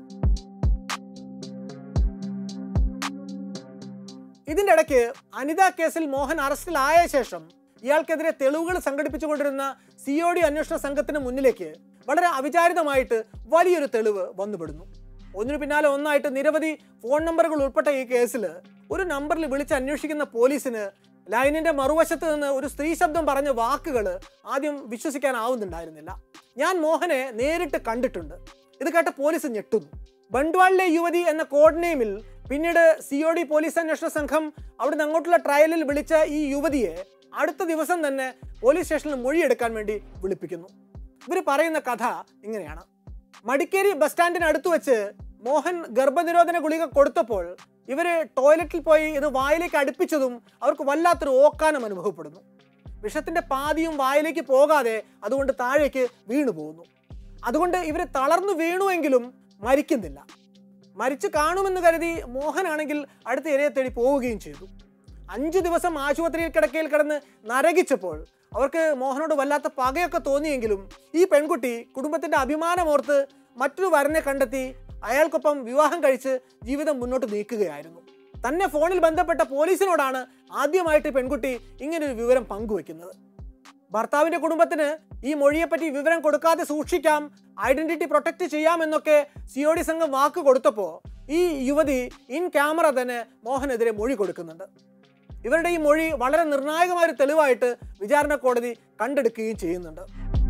ഇതിന്റെ ഇടയ്ക്ക് അനിത കേസിൽ മോഹൻ അറസ്റ്റിലായ ശേഷം ഇയാൾക്കെതിരെ തെളിവുകൾ സംഘടിപ്പിച്ചുകൊണ്ടിരുന്ന സി ഒ ഡി അന്വേഷണ സംഘത്തിന് മുന്നിലേക്ക് വളരെ അവിചാരിതമായിട്ട് വലിയൊരു തെളിവ് വന്നുപെടുന്നു ഒന്നിനു പിന്നാലെ ഒന്നായിട്ട് നിരവധി ഫോൺ നമ്പറുകൾ ഉൾപ്പെട്ട ഈ കേസിൽ ഒരു നമ്പറിൽ വിളിച്ച് അന്വേഷിക്കുന്ന പോലീസിന് ലൈനിന്റെ മറുവശത്ത് നിന്ന് ഒരു സ്ത്രീ ശബ്ദം പറഞ്ഞ വാക്കുകൾ ആദ്യം വിശ്വസിക്കാനാവുന്നുണ്ടായിരുന്നില്ല ഞാൻ മോഹനെ നേരിട്ട് കണ്ടിട്ടുണ്ട് ഇത് കേട്ട പോലീസ് ഞെട്ടുന്നു ബണ്ട്വാളിലെ യുവതി എന്ന കോഡ് നെയിമിൽ പിന്നീട് സി ഒ ഡി പോലീസ് അന്വേഷണ സംഘം അവിടുന്ന് അങ്ങോട്ടുള്ള ട്രയലിൽ വിളിച്ച ഈ യുവതിയെ അടുത്ത ദിവസം തന്നെ പോലീസ് സ്റ്റേഷനിൽ മൊഴിയെടുക്കാൻ വേണ്ടി വിളിപ്പിക്കുന്നു ഇവർ പറയുന്ന കഥ ഇങ്ങനെയാണ് മടിക്കേരി ബസ് സ്റ്റാൻഡിന് അടുത്ത് വെച്ച് മോഹൻ ഗർഭനിരോധന ഗുളിക കൊടുത്തപ്പോൾ ഇവര് ടോയ്ലറ്റിൽ പോയി ഇത് വായിലേക്ക് അടുപ്പിച്ചതും അവർക്ക് വല്ലാത്തൊരു ഓക്കാനം അനുഭവപ്പെടുന്നു വിഷത്തിന്റെ പാതിയും വായിലേക്ക് പോകാതെ അതുകൊണ്ട് താഴേക്ക് വീണു പോകുന്നു അതുകൊണ്ട് ഇവർ തളർന്നു വീണുവെങ്കിലും മരിക്കുന്നില്ല മരിച്ചു കാണുമെന്ന് കരുതി മോഹനാണെങ്കിൽ അടുത്ത ഇരയെ തേടി പോവുകയും ചെയ്തു അഞ്ചു ദിവസം ആശുപത്രിയിൽ കിടക്കയിൽ കിടന്ന് നരകിച്ചപ്പോൾ അവർക്ക് മോഹനോട് വല്ലാത്ത പകയൊക്കെ തോന്നിയെങ്കിലും ഈ പെൺകുട്ടി കുടുംബത്തിന്റെ അഭിമാനമോർത്ത് മറ്റൊരു വരനെ കണ്ടെത്തി അയാൾക്കൊപ്പം വിവാഹം കഴിച്ച് ജീവിതം മുന്നോട്ട് നീക്കുകയായിരുന്നു തന്നെ ഫോണിൽ ബന്ധപ്പെട്ട പോലീസിനോടാണ് ആദ്യമായിട്ട് ഈ പെൺകുട്ടി ഇങ്ങനൊരു വിവരം പങ്കുവെക്കുന്നത് ഭർത്താവിന്റെ കുടുംബത്തിന് ഈ മൊഴിയെപ്പറ്റി വിവരം കൊടുക്കാതെ സൂക്ഷിക്കാം ഐഡന്റിറ്റി പ്രൊട്ടക്ട് ചെയ്യാമെന്നൊക്കെ സി ഒ ഡി സംഘം വാക്ക് കൊടുത്തപ്പോൾ ഈ യുവതി ഇൻ ക്യാമറ തന്നെ മോഹനെതിരെ മൊഴി കൊടുക്കുന്നുണ്ട് ഇവരുടെ ഈ മൊഴി വളരെ നിർണായകമായ ഒരു തെളിവായിട്ട് വിചാരണ കോടതി കണ്ടെടുക്കുകയും ചെയ്യുന്നുണ്ട്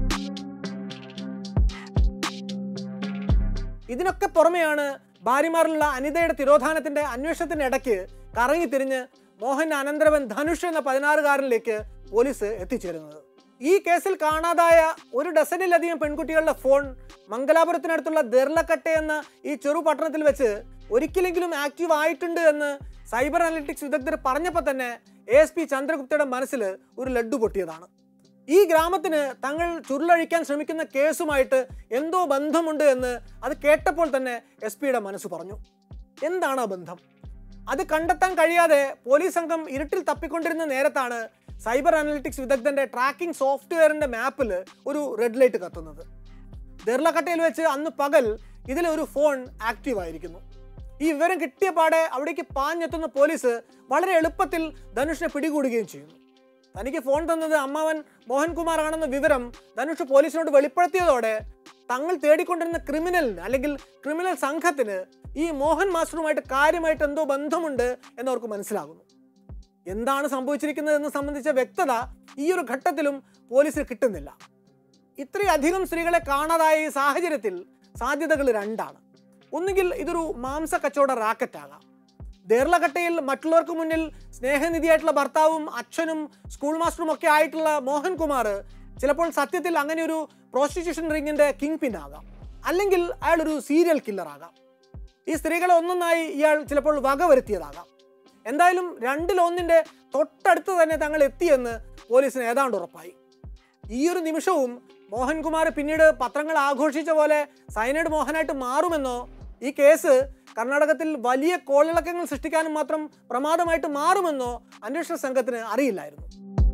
ഇതിനൊക്കെ പുറമെയാണ് ഭാര്യമാരിലുള്ള അനിതയുടെ തിരോധാനത്തിന്റെ അന്വേഷണത്തിന്റെ ഇടയ്ക്ക് കറങ്ങിത്തിരിഞ്ഞ് മോഹൻ അനന്തരവൻ ധനുഷ് എന്ന പതിനാറുകാരനിലേക്ക് പോലീസ് എത്തിച്ചേരുന്നത് ഈ കേസിൽ കാണാതായ ഒരു ഡസനിലധികം പെൺകുട്ടികളുടെ ഫോൺ മംഗലാപുരത്തിനടുത്തുള്ള ദെർലക്കട്ടെ എന്ന ഈ ചെറു പട്ടണത്തിൽ വെച്ച് ഒരിക്കലെങ്കിലും ആക്റ്റീവ് ആയിട്ടുണ്ട് എന്ന് സൈബർ അനലിറ്റിക്സ് വിദഗ്ധർ പറഞ്ഞപ്പോൾ തന്നെ എ എസ് പി ചന്ദ്രഗുപ്തയുടെ മനസ്സിൽ ഒരു ലഡ്ഡു പൊട്ടിയതാണ് ഈ ഗ്രാമത്തിന് തങ്ങൾ ചുരുളഴിക്കാൻ ശ്രമിക്കുന്ന കേസുമായിട്ട് എന്തോ ബന്ധമുണ്ട് എന്ന് അത് കേട്ടപ്പോൾ തന്നെ എസ് പിയുടെ മനസ്സ് പറഞ്ഞു എന്താണ് ആ ബന്ധം അത് കണ്ടെത്താൻ കഴിയാതെ പോലീസ് സംഘം ഇരുട്ടിൽ തപ്പിക്കൊണ്ടിരുന്ന നേരത്താണ് സൈബർ അനലിറ്റിക്സ് വിദഗ്ധന്റെ ട്രാക്കിംഗ് സോഫ്റ്റ്വെയറിന്റെ മാപ്പിൽ ഒരു റെഡ് ലൈറ്റ് കത്തുന്നത് ദെർലക്കട്ടയിൽ വെച്ച് അന്ന് പകൽ ഇതിൽ ഒരു ഫോൺ ആക്റ്റീവ് ആയിരിക്കുന്നു ഈ വിവരം കിട്ടിയ പാടെ അവിടേക്ക് പാഞ്ഞെത്തുന്ന പോലീസ് വളരെ എളുപ്പത്തിൽ ധനുഷിനെ പിടികൂടുകയും ചെയ്യുന്നു തനിക്ക് ഫോൺ തന്നത് അമ്മാവൻ മോഹൻകുമാർ ആണെന്ന വിവരം ധനുഷ് പോലീസിനോട് വെളിപ്പെടുത്തിയതോടെ തങ്ങൾ തേടിക്കൊണ്ടിരുന്ന ക്രിമിനലിന് അല്ലെങ്കിൽ ക്രിമിനൽ സംഘത്തിന് ഈ മോഹൻ മാസ്റ്ററുമായിട്ട് കാര്യമായിട്ട് എന്തോ ബന്ധമുണ്ട് എന്നവർക്ക് മനസ്സിലാകുന്നു എന്താണ് സംഭവിച്ചിരിക്കുന്നതെന്ന് സംബന്ധിച്ച വ്യക്തത ഈ ഒരു ഘട്ടത്തിലും പോലീസിന് കിട്ടുന്നില്ല ഇത്രയധികം സ്ത്രീകളെ കാണാതായ ഈ സാഹചര്യത്തിൽ സാധ്യതകൾ രണ്ടാണ് ഒന്നുകിൽ ഇതൊരു മാംസ കച്ചവട റാക്കറ്റ് ആകാം ദേർലഘട്ടയിൽ മറ്റുള്ളവർക്ക് മുന്നിൽ സ്നേഹനിധിയായിട്ടുള്ള ഭർത്താവും അച്ഛനും സ്കൂൾ മാസ്റ്ററും ഒക്കെ ആയിട്ടുള്ള മോഹൻകുമാർ ചിലപ്പോൾ സത്യത്തിൽ അങ്ങനെ ഒരു പ്രോസ്റ്റിറ്റ്യൂഷൻ റിങ്ങിന്റെ കിങ് പിൻ ആകാം അല്ലെങ്കിൽ അയാൾ ഒരു സീരിയൽ കില്ലർ ആകാം ഈ സ്ത്രീകളെ ഒന്നൊന്നായി ഇയാൾ ചിലപ്പോൾ വകവരുത്തിയതാകാം എന്തായാലും രണ്ടിലൊന്നിന്റെ തൊട്ടടുത്ത് തന്നെ തങ്ങൾ എത്തിയെന്ന് പോലീസിന് ഏതാണ്ട് ഉറപ്പായി ഈ ഒരു നിമിഷവും മോഹൻകുമാർ പിന്നീട് പത്രങ്ങൾ ആഘോഷിച്ച പോലെ സൈനൈഡ് മോഹനായിട്ട് മാറുമെന്നോ ഈ കേസ് കർണാടകത്തിൽ വലിയ കോളിളക്കങ്ങൾ സൃഷ്ടിക്കാനും മാത്രം പ്രമാദമായിട്ട് മാറുമെന്നോ അന്വേഷണ സംഘത്തിന് അറിയില്ലായിരുന്നു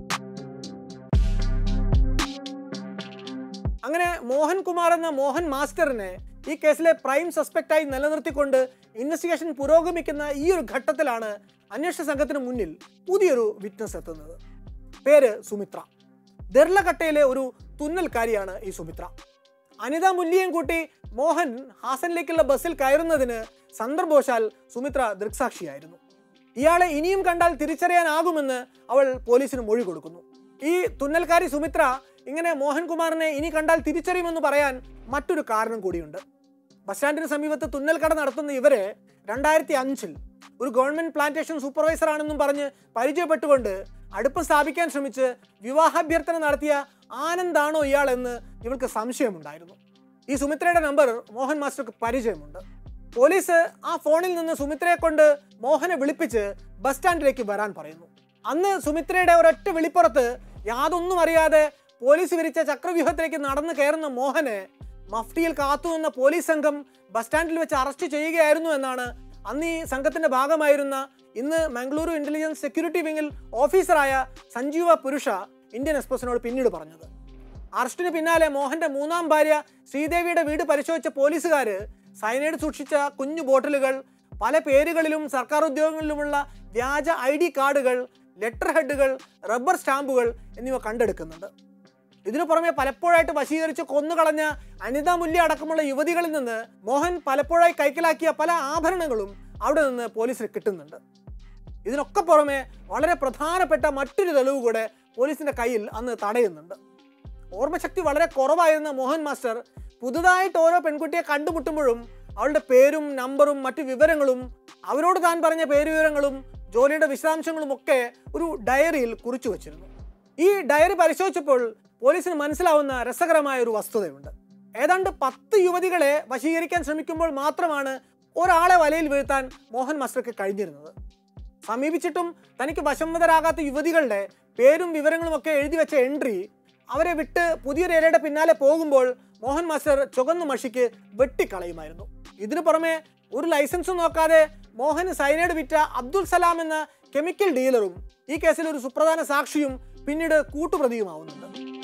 അങ്ങനെ മോഹൻകുമാർ എന്ന മോഹൻ മാസ്റ്ററിനെ ഈ കേസിലെ പ്രൈം സസ്പെക്റ്റായി നിലനിർത്തിക്കൊണ്ട് ഇൻവെസ്റ്റിഗേഷൻ പുരോഗമിക്കുന്ന ഈ ഒരു ഘട്ടത്തിലാണ് അന്വേഷണ സംഘത്തിന് മുന്നിൽ പുതിയൊരു വിറ്റ്നസ് എത്തുന്നത് പേര് സുമിത്ര ദെർലക്കട്ടയിലെ ഒരു തുന്നൽക്കാരിയാണ് ഈ സുമിത്ര അനിത മുല്ലിയും കൂട്ടി മോഹൻ ഹാസനിലേക്കുള്ള ബസ്സിൽ കയറുന്നതിന് സന്ദർഭവശാൽ സുമിത്ര ദൃക്സാക്ഷിയായിരുന്നു ഇയാളെ ഇനിയും കണ്ടാൽ തിരിച്ചറിയാനാകുമെന്ന് അവൾ പോലീസിന് മൊഴി കൊടുക്കുന്നു ഈ തുന്നൽക്കാരി സുമിത്ര ഇങ്ങനെ മോഹൻകുമാറിനെ ഇനി കണ്ടാൽ തിരിച്ചറിയുമെന്ന് പറയാൻ മറ്റൊരു കാരണം കൂടിയുണ്ട് ബസ് സ്റ്റാൻഡിന് സമീപത്ത് തുന്നൽ കട നടത്തുന്ന ഇവരെ രണ്ടായിരത്തി അഞ്ചിൽ ഒരു ഗവൺമെന്റ് പ്ലാന്റേഷൻ സൂപ്പർവൈസർ ആണെന്നും പറഞ്ഞ് പരിചയപ്പെട്ടുകൊണ്ട് അടുപ്പം സ്ഥാപിക്കാൻ ശ്രമിച്ച് വിവാഹാഭ്യർത്ഥന നടത്തിയ ആനന്ദാണോ ഇയാൾ എന്ന് ഇവൾക്ക് സംശയമുണ്ടായിരുന്നു ഈ സുമിത്രയുടെ നമ്പർ മോഹൻ മാസ്റ്റർക്ക് പരിചയമുണ്ട് പോലീസ് ആ ഫോണിൽ നിന്ന് സുമിത്രയെ കൊണ്ട് മോഹനെ വിളിപ്പിച്ച് ബസ് സ്റ്റാൻഡിലേക്ക് വരാൻ പറയുന്നു അന്ന് സുമിത്രയുടെ ഒരൊറ്റ വെളിപ്പുറത്ത് യാതൊന്നും അറിയാതെ പോലീസ് വിരിച്ച ചക്രവ്യൂഹത്തിലേക്ക് നടന്നു കയറുന്ന മോഹനെ മഫ്റ്റിയിൽ കാത്തുനിന്ന പോലീസ് സംഘം ബസ് സ്റ്റാൻഡിൽ വെച്ച് അറസ്റ്റ് ചെയ്യുകയായിരുന്നു എന്നാണ് അന്ന് ഈ സംഘത്തിന്റെ ഭാഗമായിരുന്ന ഇന്ന് മംഗളൂരു ഇന്റലിജൻസ് സെക്യൂരിറ്റി വിങ്ങിൽ ഓഫീസറായ സഞ്ജീവ പുരുഷ ഇന്ത്യൻ എക്സ്പ്രസിനോട് പിന്നീട് പറഞ്ഞത് അറസ്റ്റിന് പിന്നാലെ മോഹന്റെ മൂന്നാം ഭാര്യ ശ്രീദേവിയുടെ വീട് പരിശോധിച്ച പോലീസുകാർ സൈനൈഡ് സൂക്ഷിച്ച കുഞ്ഞു ബോട്ടിലുകൾ പല പേരുകളിലും സർക്കാർ ഉദ്യോഗങ്ങളിലുമുള്ള വ്യാജ ഐ ഡി കാർഡുകൾ ലെറ്റർ ഹെഡുകൾ റബ്ബർ സ്റ്റാമ്പുകൾ എന്നിവ കണ്ടെടുക്കുന്നുണ്ട് ഇതിനു പുറമെ പലപ്പോഴായിട്ട് വശീകരിച്ച് കൊന്നുകളഞ്ഞ അനിത മുല്യ അടക്കമുള്ള യുവതികളിൽ നിന്ന് മോഹൻ പലപ്പോഴായി കൈക്കലാക്കിയ പല ആഭരണങ്ങളും അവിടെ നിന്ന് പോലീസിന് കിട്ടുന്നുണ്ട് ഇതിനൊക്കെ പുറമെ വളരെ പ്രധാനപ്പെട്ട മറ്റൊരു തെളിവ് കൂടെ പോലീസിന്റെ കയ്യിൽ അന്ന് തടയുന്നുണ്ട് ഓർമ്മശക്തി വളരെ കുറവായിരുന്ന മോഹൻ മാസ്റ്റർ പുതുതായിട്ട് ഓരോ പെൺകുട്ടിയെ കണ്ടുമുട്ടുമ്പോഴും അവളുടെ പേരും നമ്പറും മറ്റു വിവരങ്ങളും അവരോട് താൻ പറഞ്ഞ പേരുവിവരങ്ങളും ജോലിയുടെ വിശദാംശങ്ങളും ഒക്കെ ഒരു ഡയറിയിൽ കുറിച്ചു വച്ചിരുന്നു ഈ ഡയറി പരിശോധിച്ചപ്പോൾ പോലീസിന് മനസ്സിലാവുന്ന രസകരമായ ഒരു വസ്തുതയുണ്ട് ഏതാണ്ട് പത്ത് യുവതികളെ വശീകരിക്കാൻ ശ്രമിക്കുമ്പോൾ മാത്രമാണ് ഒരാളെ വലയിൽ വീഴ്ത്താൻ മോഹൻ മാസ്റ്റർക്ക് കഴിഞ്ഞിരുന്നത് സമീപിച്ചിട്ടും തനിക്ക് വശംവതരാകാത്ത യുവതികളുടെ പേരും വിവരങ്ങളും ഒക്കെ എഴുതി വെച്ച എൻട്രി അവരെ വിട്ട് പുതിയൊരു ഇരയുടെ പിന്നാലെ പോകുമ്പോൾ മോഹൻ മാസ്റ്റർ ചുവന്ന മഷിക്ക് വെട്ടിക്കളയുമായിരുന്നു ഇതിനു പുറമെ ഒരു ലൈസൻസും നോക്കാതെ മോഹൻ സൈനൈഡ് വിറ്റ അബ്ദുൽ സലാം എന്ന കെമിക്കൽ ഡീലറും ഈ കേസിൽ ഒരു സുപ്രധാന സാക്ഷിയും പിന്നീട് കൂട്ടുപ്രതിയുമാവുന്നുണ്ട്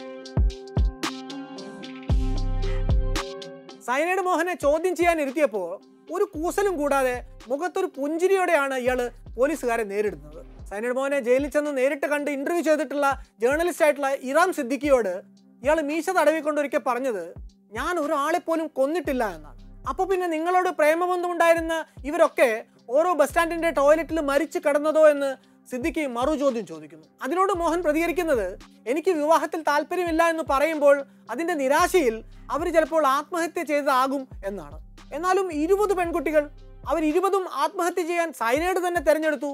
സൈനൈഡ് മോഹനെ ചോദ്യം ചെയ്യാൻ ഇരുത്തിയപ്പോൾ ഒരു കൂസലും കൂടാതെ മുഖത്തൊരു പുഞ്ചിരിയോടെയാണ് ഇയാൾ പോലീസുകാരെ നേരിടുന്നത് സൈനൈഡ് മോഹനെ ജയിലിൽ ചെന്ന് നേരിട്ട് കണ്ട് ഇന്റർവ്യൂ ചെയ്തിട്ടുള്ള ജേർണലിസ്റ്റ് ആയിട്ടുള്ള ഇറാം സിദ്ദിഖിയോട് ഇയാൾ മീശ തടവിക്കൊണ്ട് ഒരിക്കൽ പറഞ്ഞത് ഞാൻ ഒരാളെ പോലും കൊന്നിട്ടില്ല എന്നാണ് അപ്പോൾ പിന്നെ നിങ്ങളോട് പ്രേമബന്ധമുണ്ടായിരുന്ന ഇവരൊക്കെ ഓരോ ബസ് സ്റ്റാൻഡിന്റെ ടോയ്ലറ്റിൽ മരിച്ചു കിടന്നതോ എന്ന് സിദ്ദിഖ് മറു ചോദ്യം ചോദിക്കുന്നു അതിനോട് മോഹൻ പ്രതികരിക്കുന്നത് എനിക്ക് വിവാഹത്തിൽ താല്പര്യമില്ല എന്ന് പറയുമ്പോൾ അതിന്റെ നിരാശയിൽ അവർ ചിലപ്പോൾ ആത്മഹത്യ ചെയ്തതാകും എന്നാണ് എന്നാലും ഇരുപത് പെൺകുട്ടികൾ അവർ ഇരുപതും ആത്മഹത്യ ചെയ്യാൻ സൈനൈഡ് തന്നെ തിരഞ്ഞെടുത്തു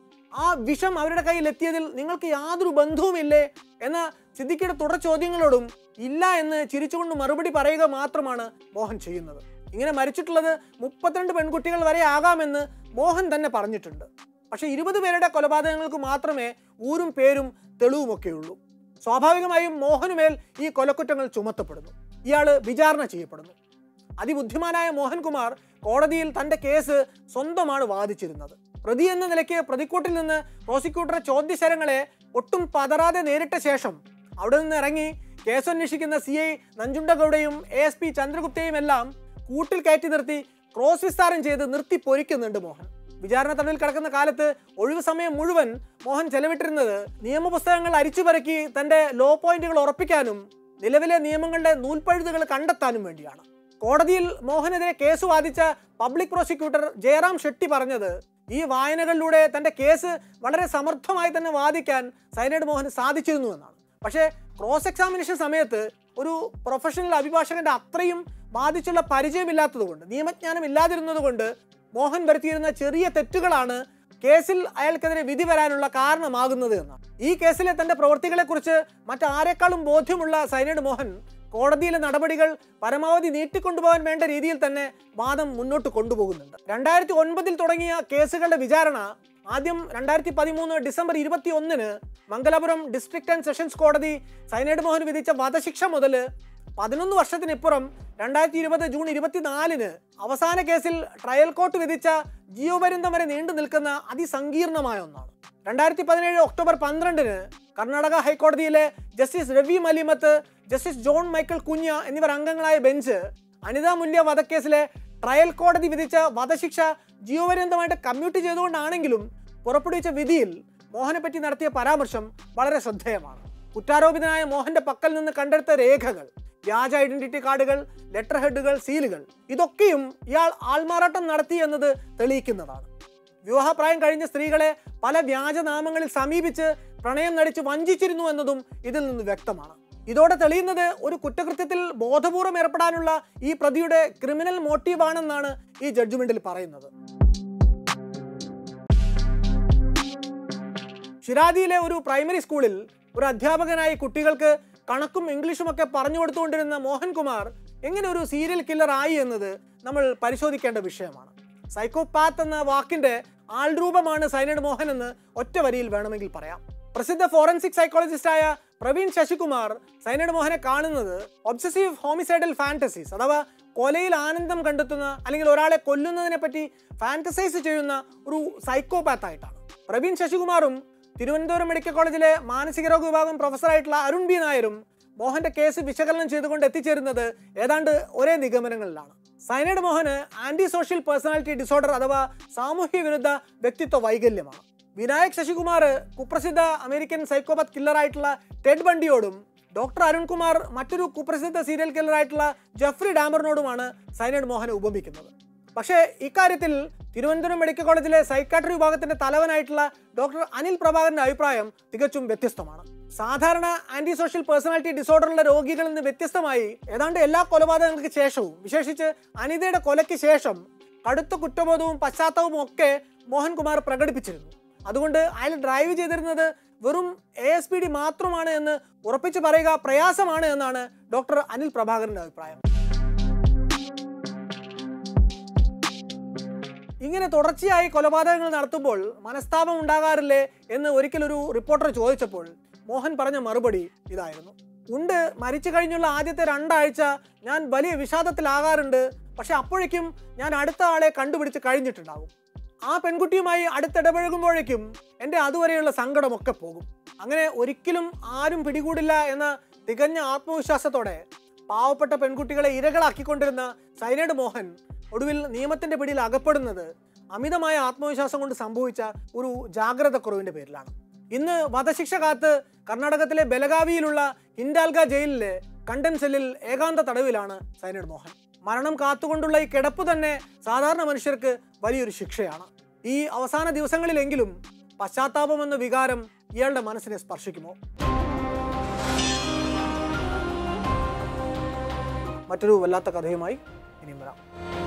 ആ വിഷം അവരുടെ കയ്യിൽ എത്തിയതിൽ നിങ്ങൾക്ക് യാതൊരു ബന്ധവുമില്ലേ എന്ന സിദ്ദിഖിയുടെ തുടർ ചോദ്യങ്ങളോടും ഇല്ല എന്ന് ചിരിച്ചുകൊണ്ട് മറുപടി പറയുക മാത്രമാണ് മോഹൻ ചെയ്യുന്നത് ഇങ്ങനെ മരിച്ചിട്ടുള്ളത് മുപ്പത്തിരണ്ട് പെൺകുട്ടികൾ വരെ ആകാമെന്ന് മോഹൻ തന്നെ പറഞ്ഞിട്ടുണ്ട് പക്ഷേ ഇരുപത് പേരുടെ കൊലപാതകങ്ങൾക്ക് മാത്രമേ ഊരും പേരും തെളിവുമൊക്കെയുള്ളൂ സ്വാഭാവികമായും മോഹനുമേൽ ഈ കൊലക്കുറ്റങ്ങൾ ചുമത്തപ്പെടുന്നു ഇയാൾ വിചാരണ ചെയ്യപ്പെടുന്നു അതിബുദ്ധിമാനായ മോഹൻകുമാർ കോടതിയിൽ തന്റെ കേസ് സ്വന്തമാണ് വാദിച്ചിരുന്നത് പ്രതി എന്ന നിലയ്ക്ക് പ്രതിക്കൂട്ടിൽ നിന്ന് പ്രോസിക്യൂട്ടറെ ചോദ്യശരങ്ങളെ ഒട്ടും പതറാതെ നേരിട്ട ശേഷം അവിടെ നിന്ന് ഇറങ്ങി കേസന്വേഷിക്കുന്ന സി ഐ നഞ്ചുണ്ടഗൌഡയും എ എസ് പി ചന്ദ്രഗുപ്തയും എല്ലാം കൂട്ടിൽ കയറ്റി നിർത്തി ക്രോസ് വിസ്താരം ചെയ്ത് നിർത്തി പൊരിക്കുന്നുണ്ട് മോഹൻ വിചാരണ തടവിൽ കിടക്കുന്ന കാലത്ത് ഒഴിവ് സമയം മുഴുവൻ മോഹൻ ചെലവിട്ടിരുന്നത് നിയമപുസ്തകങ്ങൾ അരിച്ചുപറക്കി തന്റെ ലോ പോയിന്റുകൾ ഉറപ്പിക്കാനും നിലവിലെ നിയമങ്ങളുടെ നൂൽപ്പഴുതുകൾ കണ്ടെത്താനും വേണ്ടിയാണ് കോടതിയിൽ മോഹനെതിരെ കേസ് വാദിച്ച പബ്ലിക് പ്രോസിക്യൂട്ടർ ജയറാം ഷെട്ടി പറഞ്ഞത് ഈ വായനകളിലൂടെ തന്റെ കേസ് വളരെ സമർത്ഥമായി തന്നെ വാദിക്കാൻ സൈനൈഡ് മോഹന് സാധിച്ചിരുന്നു എന്നാണ് പക്ഷേ ക്രോസ് എക്സാമിനേഷൻ സമയത്ത് ഒരു പ്രൊഫഷണൽ അഭിഭാഷകന്റെ അത്രയും ബാധിച്ചുള്ള പരിചയമില്ലാത്തതുകൊണ്ട് നിയമജ്ഞാനം ഇല്ലാതിരുന്നത് കൊണ്ട് മോഹൻ വരുത്തിയിരുന്ന ചെറിയ തെറ്റുകളാണ് കേസിൽ അയാൾക്കെതിരെ വിധി വരാനുള്ള കാരണമാകുന്നത് എന്നാണ് ഈ കേസിലെ തന്റെ പ്രവൃത്തികളെക്കുറിച്ച് മറ്റാരെക്കാളും ബോധ്യമുള്ള സൈനൈഡ് മോഹൻ കോടതിയിലെ നടപടികൾ പരമാവധി നീട്ടിക്കൊണ്ടുപോകാൻ വേണ്ട രീതിയിൽ തന്നെ വാദം മുന്നോട്ട് കൊണ്ടുപോകുന്നുണ്ട് രണ്ടായിരത്തി ഒൻപതിൽ തുടങ്ങിയ കേസുകളുടെ വിചാരണ ആദ്യം രണ്ടായിരത്തി പതിമൂന്ന് ഡിസംബർ ഇരുപത്തി ഒന്നിന് മംഗലാപുരം ഡിസ്ട്രിക്ട് ആൻഡ് സെഷൻസ് കോടതി സൈനൈഡ് മോഹൻ വിധിച്ച വധശിക്ഷ മുതൽ പതിനൊന്ന് വർഷത്തിനിപ്പുറം രണ്ടായിരത്തി ഇരുപത് ജൂൺ ഇരുപത്തിനാലിന് അവസാന കേസിൽ ട്രയൽ കോർട്ട് വിധിച്ച ജീവപര്യന്തം വരെ നീണ്ടു നിൽക്കുന്ന അതിസങ്കീർണമായ ഒന്നാണ് രണ്ടായിരത്തി പതിനേഴ് ഒക്ടോബർ പന്ത്രണ്ടിന് കർണാടക ഹൈക്കോടതിയിലെ justice Ravi Malimath justice John Michael Cunha എന്നിവർ അംഗങ്ങളായ ബെഞ്ച് അനിത മുല്യ വധക്കേസിലെ ട്രയൽ കോടതി വിധിച്ച വധശിക്ഷ ജീവപര്യന്തമായിട്ട് കമ്മ്യൂട്ട് ചെയ്തുകൊണ്ടാണെങ്കിലും പുറപ്പെടുവിച്ച വിധിയിൽ മോഹനെ പറ്റി നടത്തിയ പരാമർശം വളരെ ശ്രദ്ധേയമാണ് കുറ്റാരോപിതനായ മോഹന്റെ പക്കൽ നിന്ന് കണ്ടെടുത്ത രേഖകൾ വ്യാജ ഐഡന്റിറ്റി കാർഡുകൾ ലെറ്റർ ഹെഡുകൾ സീലുകൾ ഇതൊക്കെയും ഇയാൾ ആൾമാറാട്ടം നടത്തി എന്നത് തെളിയിക്കുന്നതാണ് വിവാഹപ്രായം കഴിഞ്ഞ സ്ത്രീകളെ പല വ്യാജനാമങ്ങളിൽ സമീപിച്ച് പ്രണയം നടിച്ച് വഞ്ചിച്ചിരുന്നു എന്നതും ഇതിൽ നിന്ന് വ്യക്തമാണ് ഇതോടെ തെളിയുന്നത് ഒരു കുറ്റകൃത്യത്തിൽ ബോധപൂർവം ഏർപ്പെടാനുള്ള ഈ പ്രതിയുടെ ക്രിമിനൽ മോട്ടീവാണെന്നാണ് ഈ ജഡ്ജ്മെന്റിൽ പറയുന്നത് ഷിരാദിയിലെ ഒരു പ്രൈമറി സ്കൂളിൽ ഒരു അധ്യാപകനായി കുട്ടികൾക്ക് കണക്കും ഇംഗ്ലീഷും ഒക്കെ പറഞ്ഞു കൊടുത്തുകൊണ്ടിരുന്ന മോഹൻകുമാർ എങ്ങനെ ഒരു സീരിയൽ കില്ലർ ആയി എന്നത് നമ്മൾ പരിശോധിക്കേണ്ട വിഷയമാണ് സൈക്കോപാത്ത് എന്ന വാക്കിന്റെ ആൾരൂപമാണ് സൈനൈഡ് മോഹൻ എന്ന് ഒറ്റ വരിയിൽ വേണമെങ്കിൽ പറയാം പ്രസിദ്ധ ഫോറൻസിക് സൈക്കോളജിസ്റ്റായ പ്രവീൺ ശശികുമാർ സൈനൈഡ് മോഹനെ കാണുന്നത് ഒബ്സസീവ് ഹോമിസൈഡൽ ഫാന്റസീസ് അഥവാ കൊലയിൽ ആനന്ദം കണ്ടെത്തുന്ന അല്ലെങ്കിൽ ഒരാളെ കൊല്ലുന്നതിനെ പറ്റി ഫാന്റസൈസ് ചെയ്യുന്ന ഒരു സൈക്കോപാത്ത് ആയിട്ടാണ് പ്രവീൺ ശശികുമാറും തിരുവനന്തപുരം മെഡിക്കൽ കോളേജിലെ മാനസിക രോഗ വിഭാഗം പ്രൊഫസറായിട്ടുള്ള അരുൺ ബി നായരും മോഹന്റെ കേസ് വിശകലനം ചെയ്തുകൊണ്ട് എത്തിച്ചേരുന്നത് ഏതാണ്ട് ഒരേ നിഗമനങ്ങളിലാണ് സൈനൈഡ് മോഹന് ആന്റി സോഷ്യൽ പേഴ്സണാലിറ്റി ഡിസോർഡർ അഥവാ സാമൂഹ്യ വിരുദ്ധ വ്യക്തിത്വ വൈകല്യമാണ് വിനായക് ശശികുമാർ കുപ്രസിദ്ധ അമേരിക്കൻ സൈക്കോപാത്ത് കില്ലറായിട്ടുള്ള ടെഡ് ബണ്ടിയോടും ഡോക്ടർ അരുൺകുമാർ മറ്റൊരു കുപ്രസിദ്ധ സീരിയൽ കില്ലറായിട്ടുള്ള ജെഫ്രി ഡാമറിനോടുമാണ് സൈനൈഡ് മോഹനെ ഉപമിക്കുന്നത് പക്ഷേ ഇക്കാര്യത്തിൽ തിരുവനന്തപുരം മെഡിക്കൽ കോളേജിലെ സൈക്കാട്രി വിഭാഗത്തിന്റെ തലവനായിട്ടുള്ള ഡോക്ടർ അനിൽ പ്രഭാകരന്റെ അഭിപ്രായം തികച്ചും വ്യത്യസ്തമാണ് സാധാരണ ആന്റി സോഷ്യൽ പേഴ്സണാലിറ്റി ഡിസോർഡറുള്ള രോഗികളിൽ നിന്ന് വ്യത്യസ്തമായി ഏതാണ്ട് എല്ലാ കൊലപാതകങ്ങൾക്ക് ശേഷവും വിശേഷിച്ച് അനിതയുടെ കൊലയ്ക്ക് ശേഷം കടുത്ത കുറ്റബോധവും പശ്ചാത്തലവും ഒക്കെ മോഹൻകുമാർ പ്രകടിപ്പിച്ചിരുന്നു അതുകൊണ്ട് അയാൾ ഡ്രൈവ് ചെയ്തിരുന്നത് വെറും എ എസ് പി ഡി മാത്രമാണ് എന്ന് ഉറപ്പിച്ചു പറയുക പ്രയാസമാണ് എന്നാണ് ഡോക്ടർ അനിൽ പ്രഭാകരന്റെ അഭിപ്രായം ഇങ്ങനെ തുടർച്ചയായി കൊലപാതകങ്ങൾ നടത്തുമ്പോൾ മനസ്താപം ഉണ്ടാകാറില്ലേ എന്ന് ഒരിക്കലൊരു റിപ്പോർട്ടർ ചോദിച്ചപ്പോൾ മോഹൻ പറഞ്ഞ മറുപടി ഇതായിരുന്നു ഉണ്ട് മരിച്ചു കഴിഞ്ഞുള്ള ആദ്യത്തെ രണ്ടാഴ്ച ഞാൻ വലിയ വിഷാദത്തിലാകാറുണ്ട് പക്ഷെ അപ്പോഴേക്കും ഞാൻ അടുത്ത ആളെ കണ്ടുപിടിച്ച് കഴിഞ്ഞിട്ടുണ്ടാകും ആ പെൺകുട്ടിയുമായി അടുത്തിടപഴകുമ്പോഴേക്കും എൻ്റെ അതുവരെയുള്ള സങ്കടമൊക്കെ പോകും അങ്ങനെ ഒരിക്കലും ആരും പിടികൂടില്ല എന്ന തികഞ്ഞ ആത്മവിശ്വാസത്തോടെ പാവപ്പെട്ട പെൺകുട്ടികളെ ഇരകളാക്കിക്കൊണ്ടിരുന്ന സൈനൈഡ് മോഹൻ ഒടുവിൽ നിയമത്തിന്റെ പിടിയിൽ അകപ്പെടുന്നത് അമിതമായ ആത്മവിശ്വാസം കൊണ്ട് സംഭവിച്ച ഒരു ജാഗ്രത കുറവിന്റെ പേരിലാണ് ഇന്ന് വധശിക്ഷ കാത്ത് കർണാടകത്തിലെ ബലഗാവിയിലുള്ള ഹിൻഡാൽഗ ജയിലിലെ കണ്ടൻ സെല്ലിൽ ഏകാന്ത തടവിലാണ് സൈനൈഡ് മോഹൻ മരണം കാത്തുകൊണ്ടുള്ള ഈ കിടപ്പ് തന്നെ സാധാരണ മനുഷ്യർക്ക് വലിയൊരു ശിക്ഷയാണ് ഈ അവസാന ദിവസങ്ങളിലെങ്കിലും പശ്ചാത്താപം എന്ന വികാരം ഇയാളുടെ മനസ്സിനെ സ്പർശിക്കുമോ മറ്റൊരു വല്ലാത്ത കഥയുമായി ഇനിയും വരാം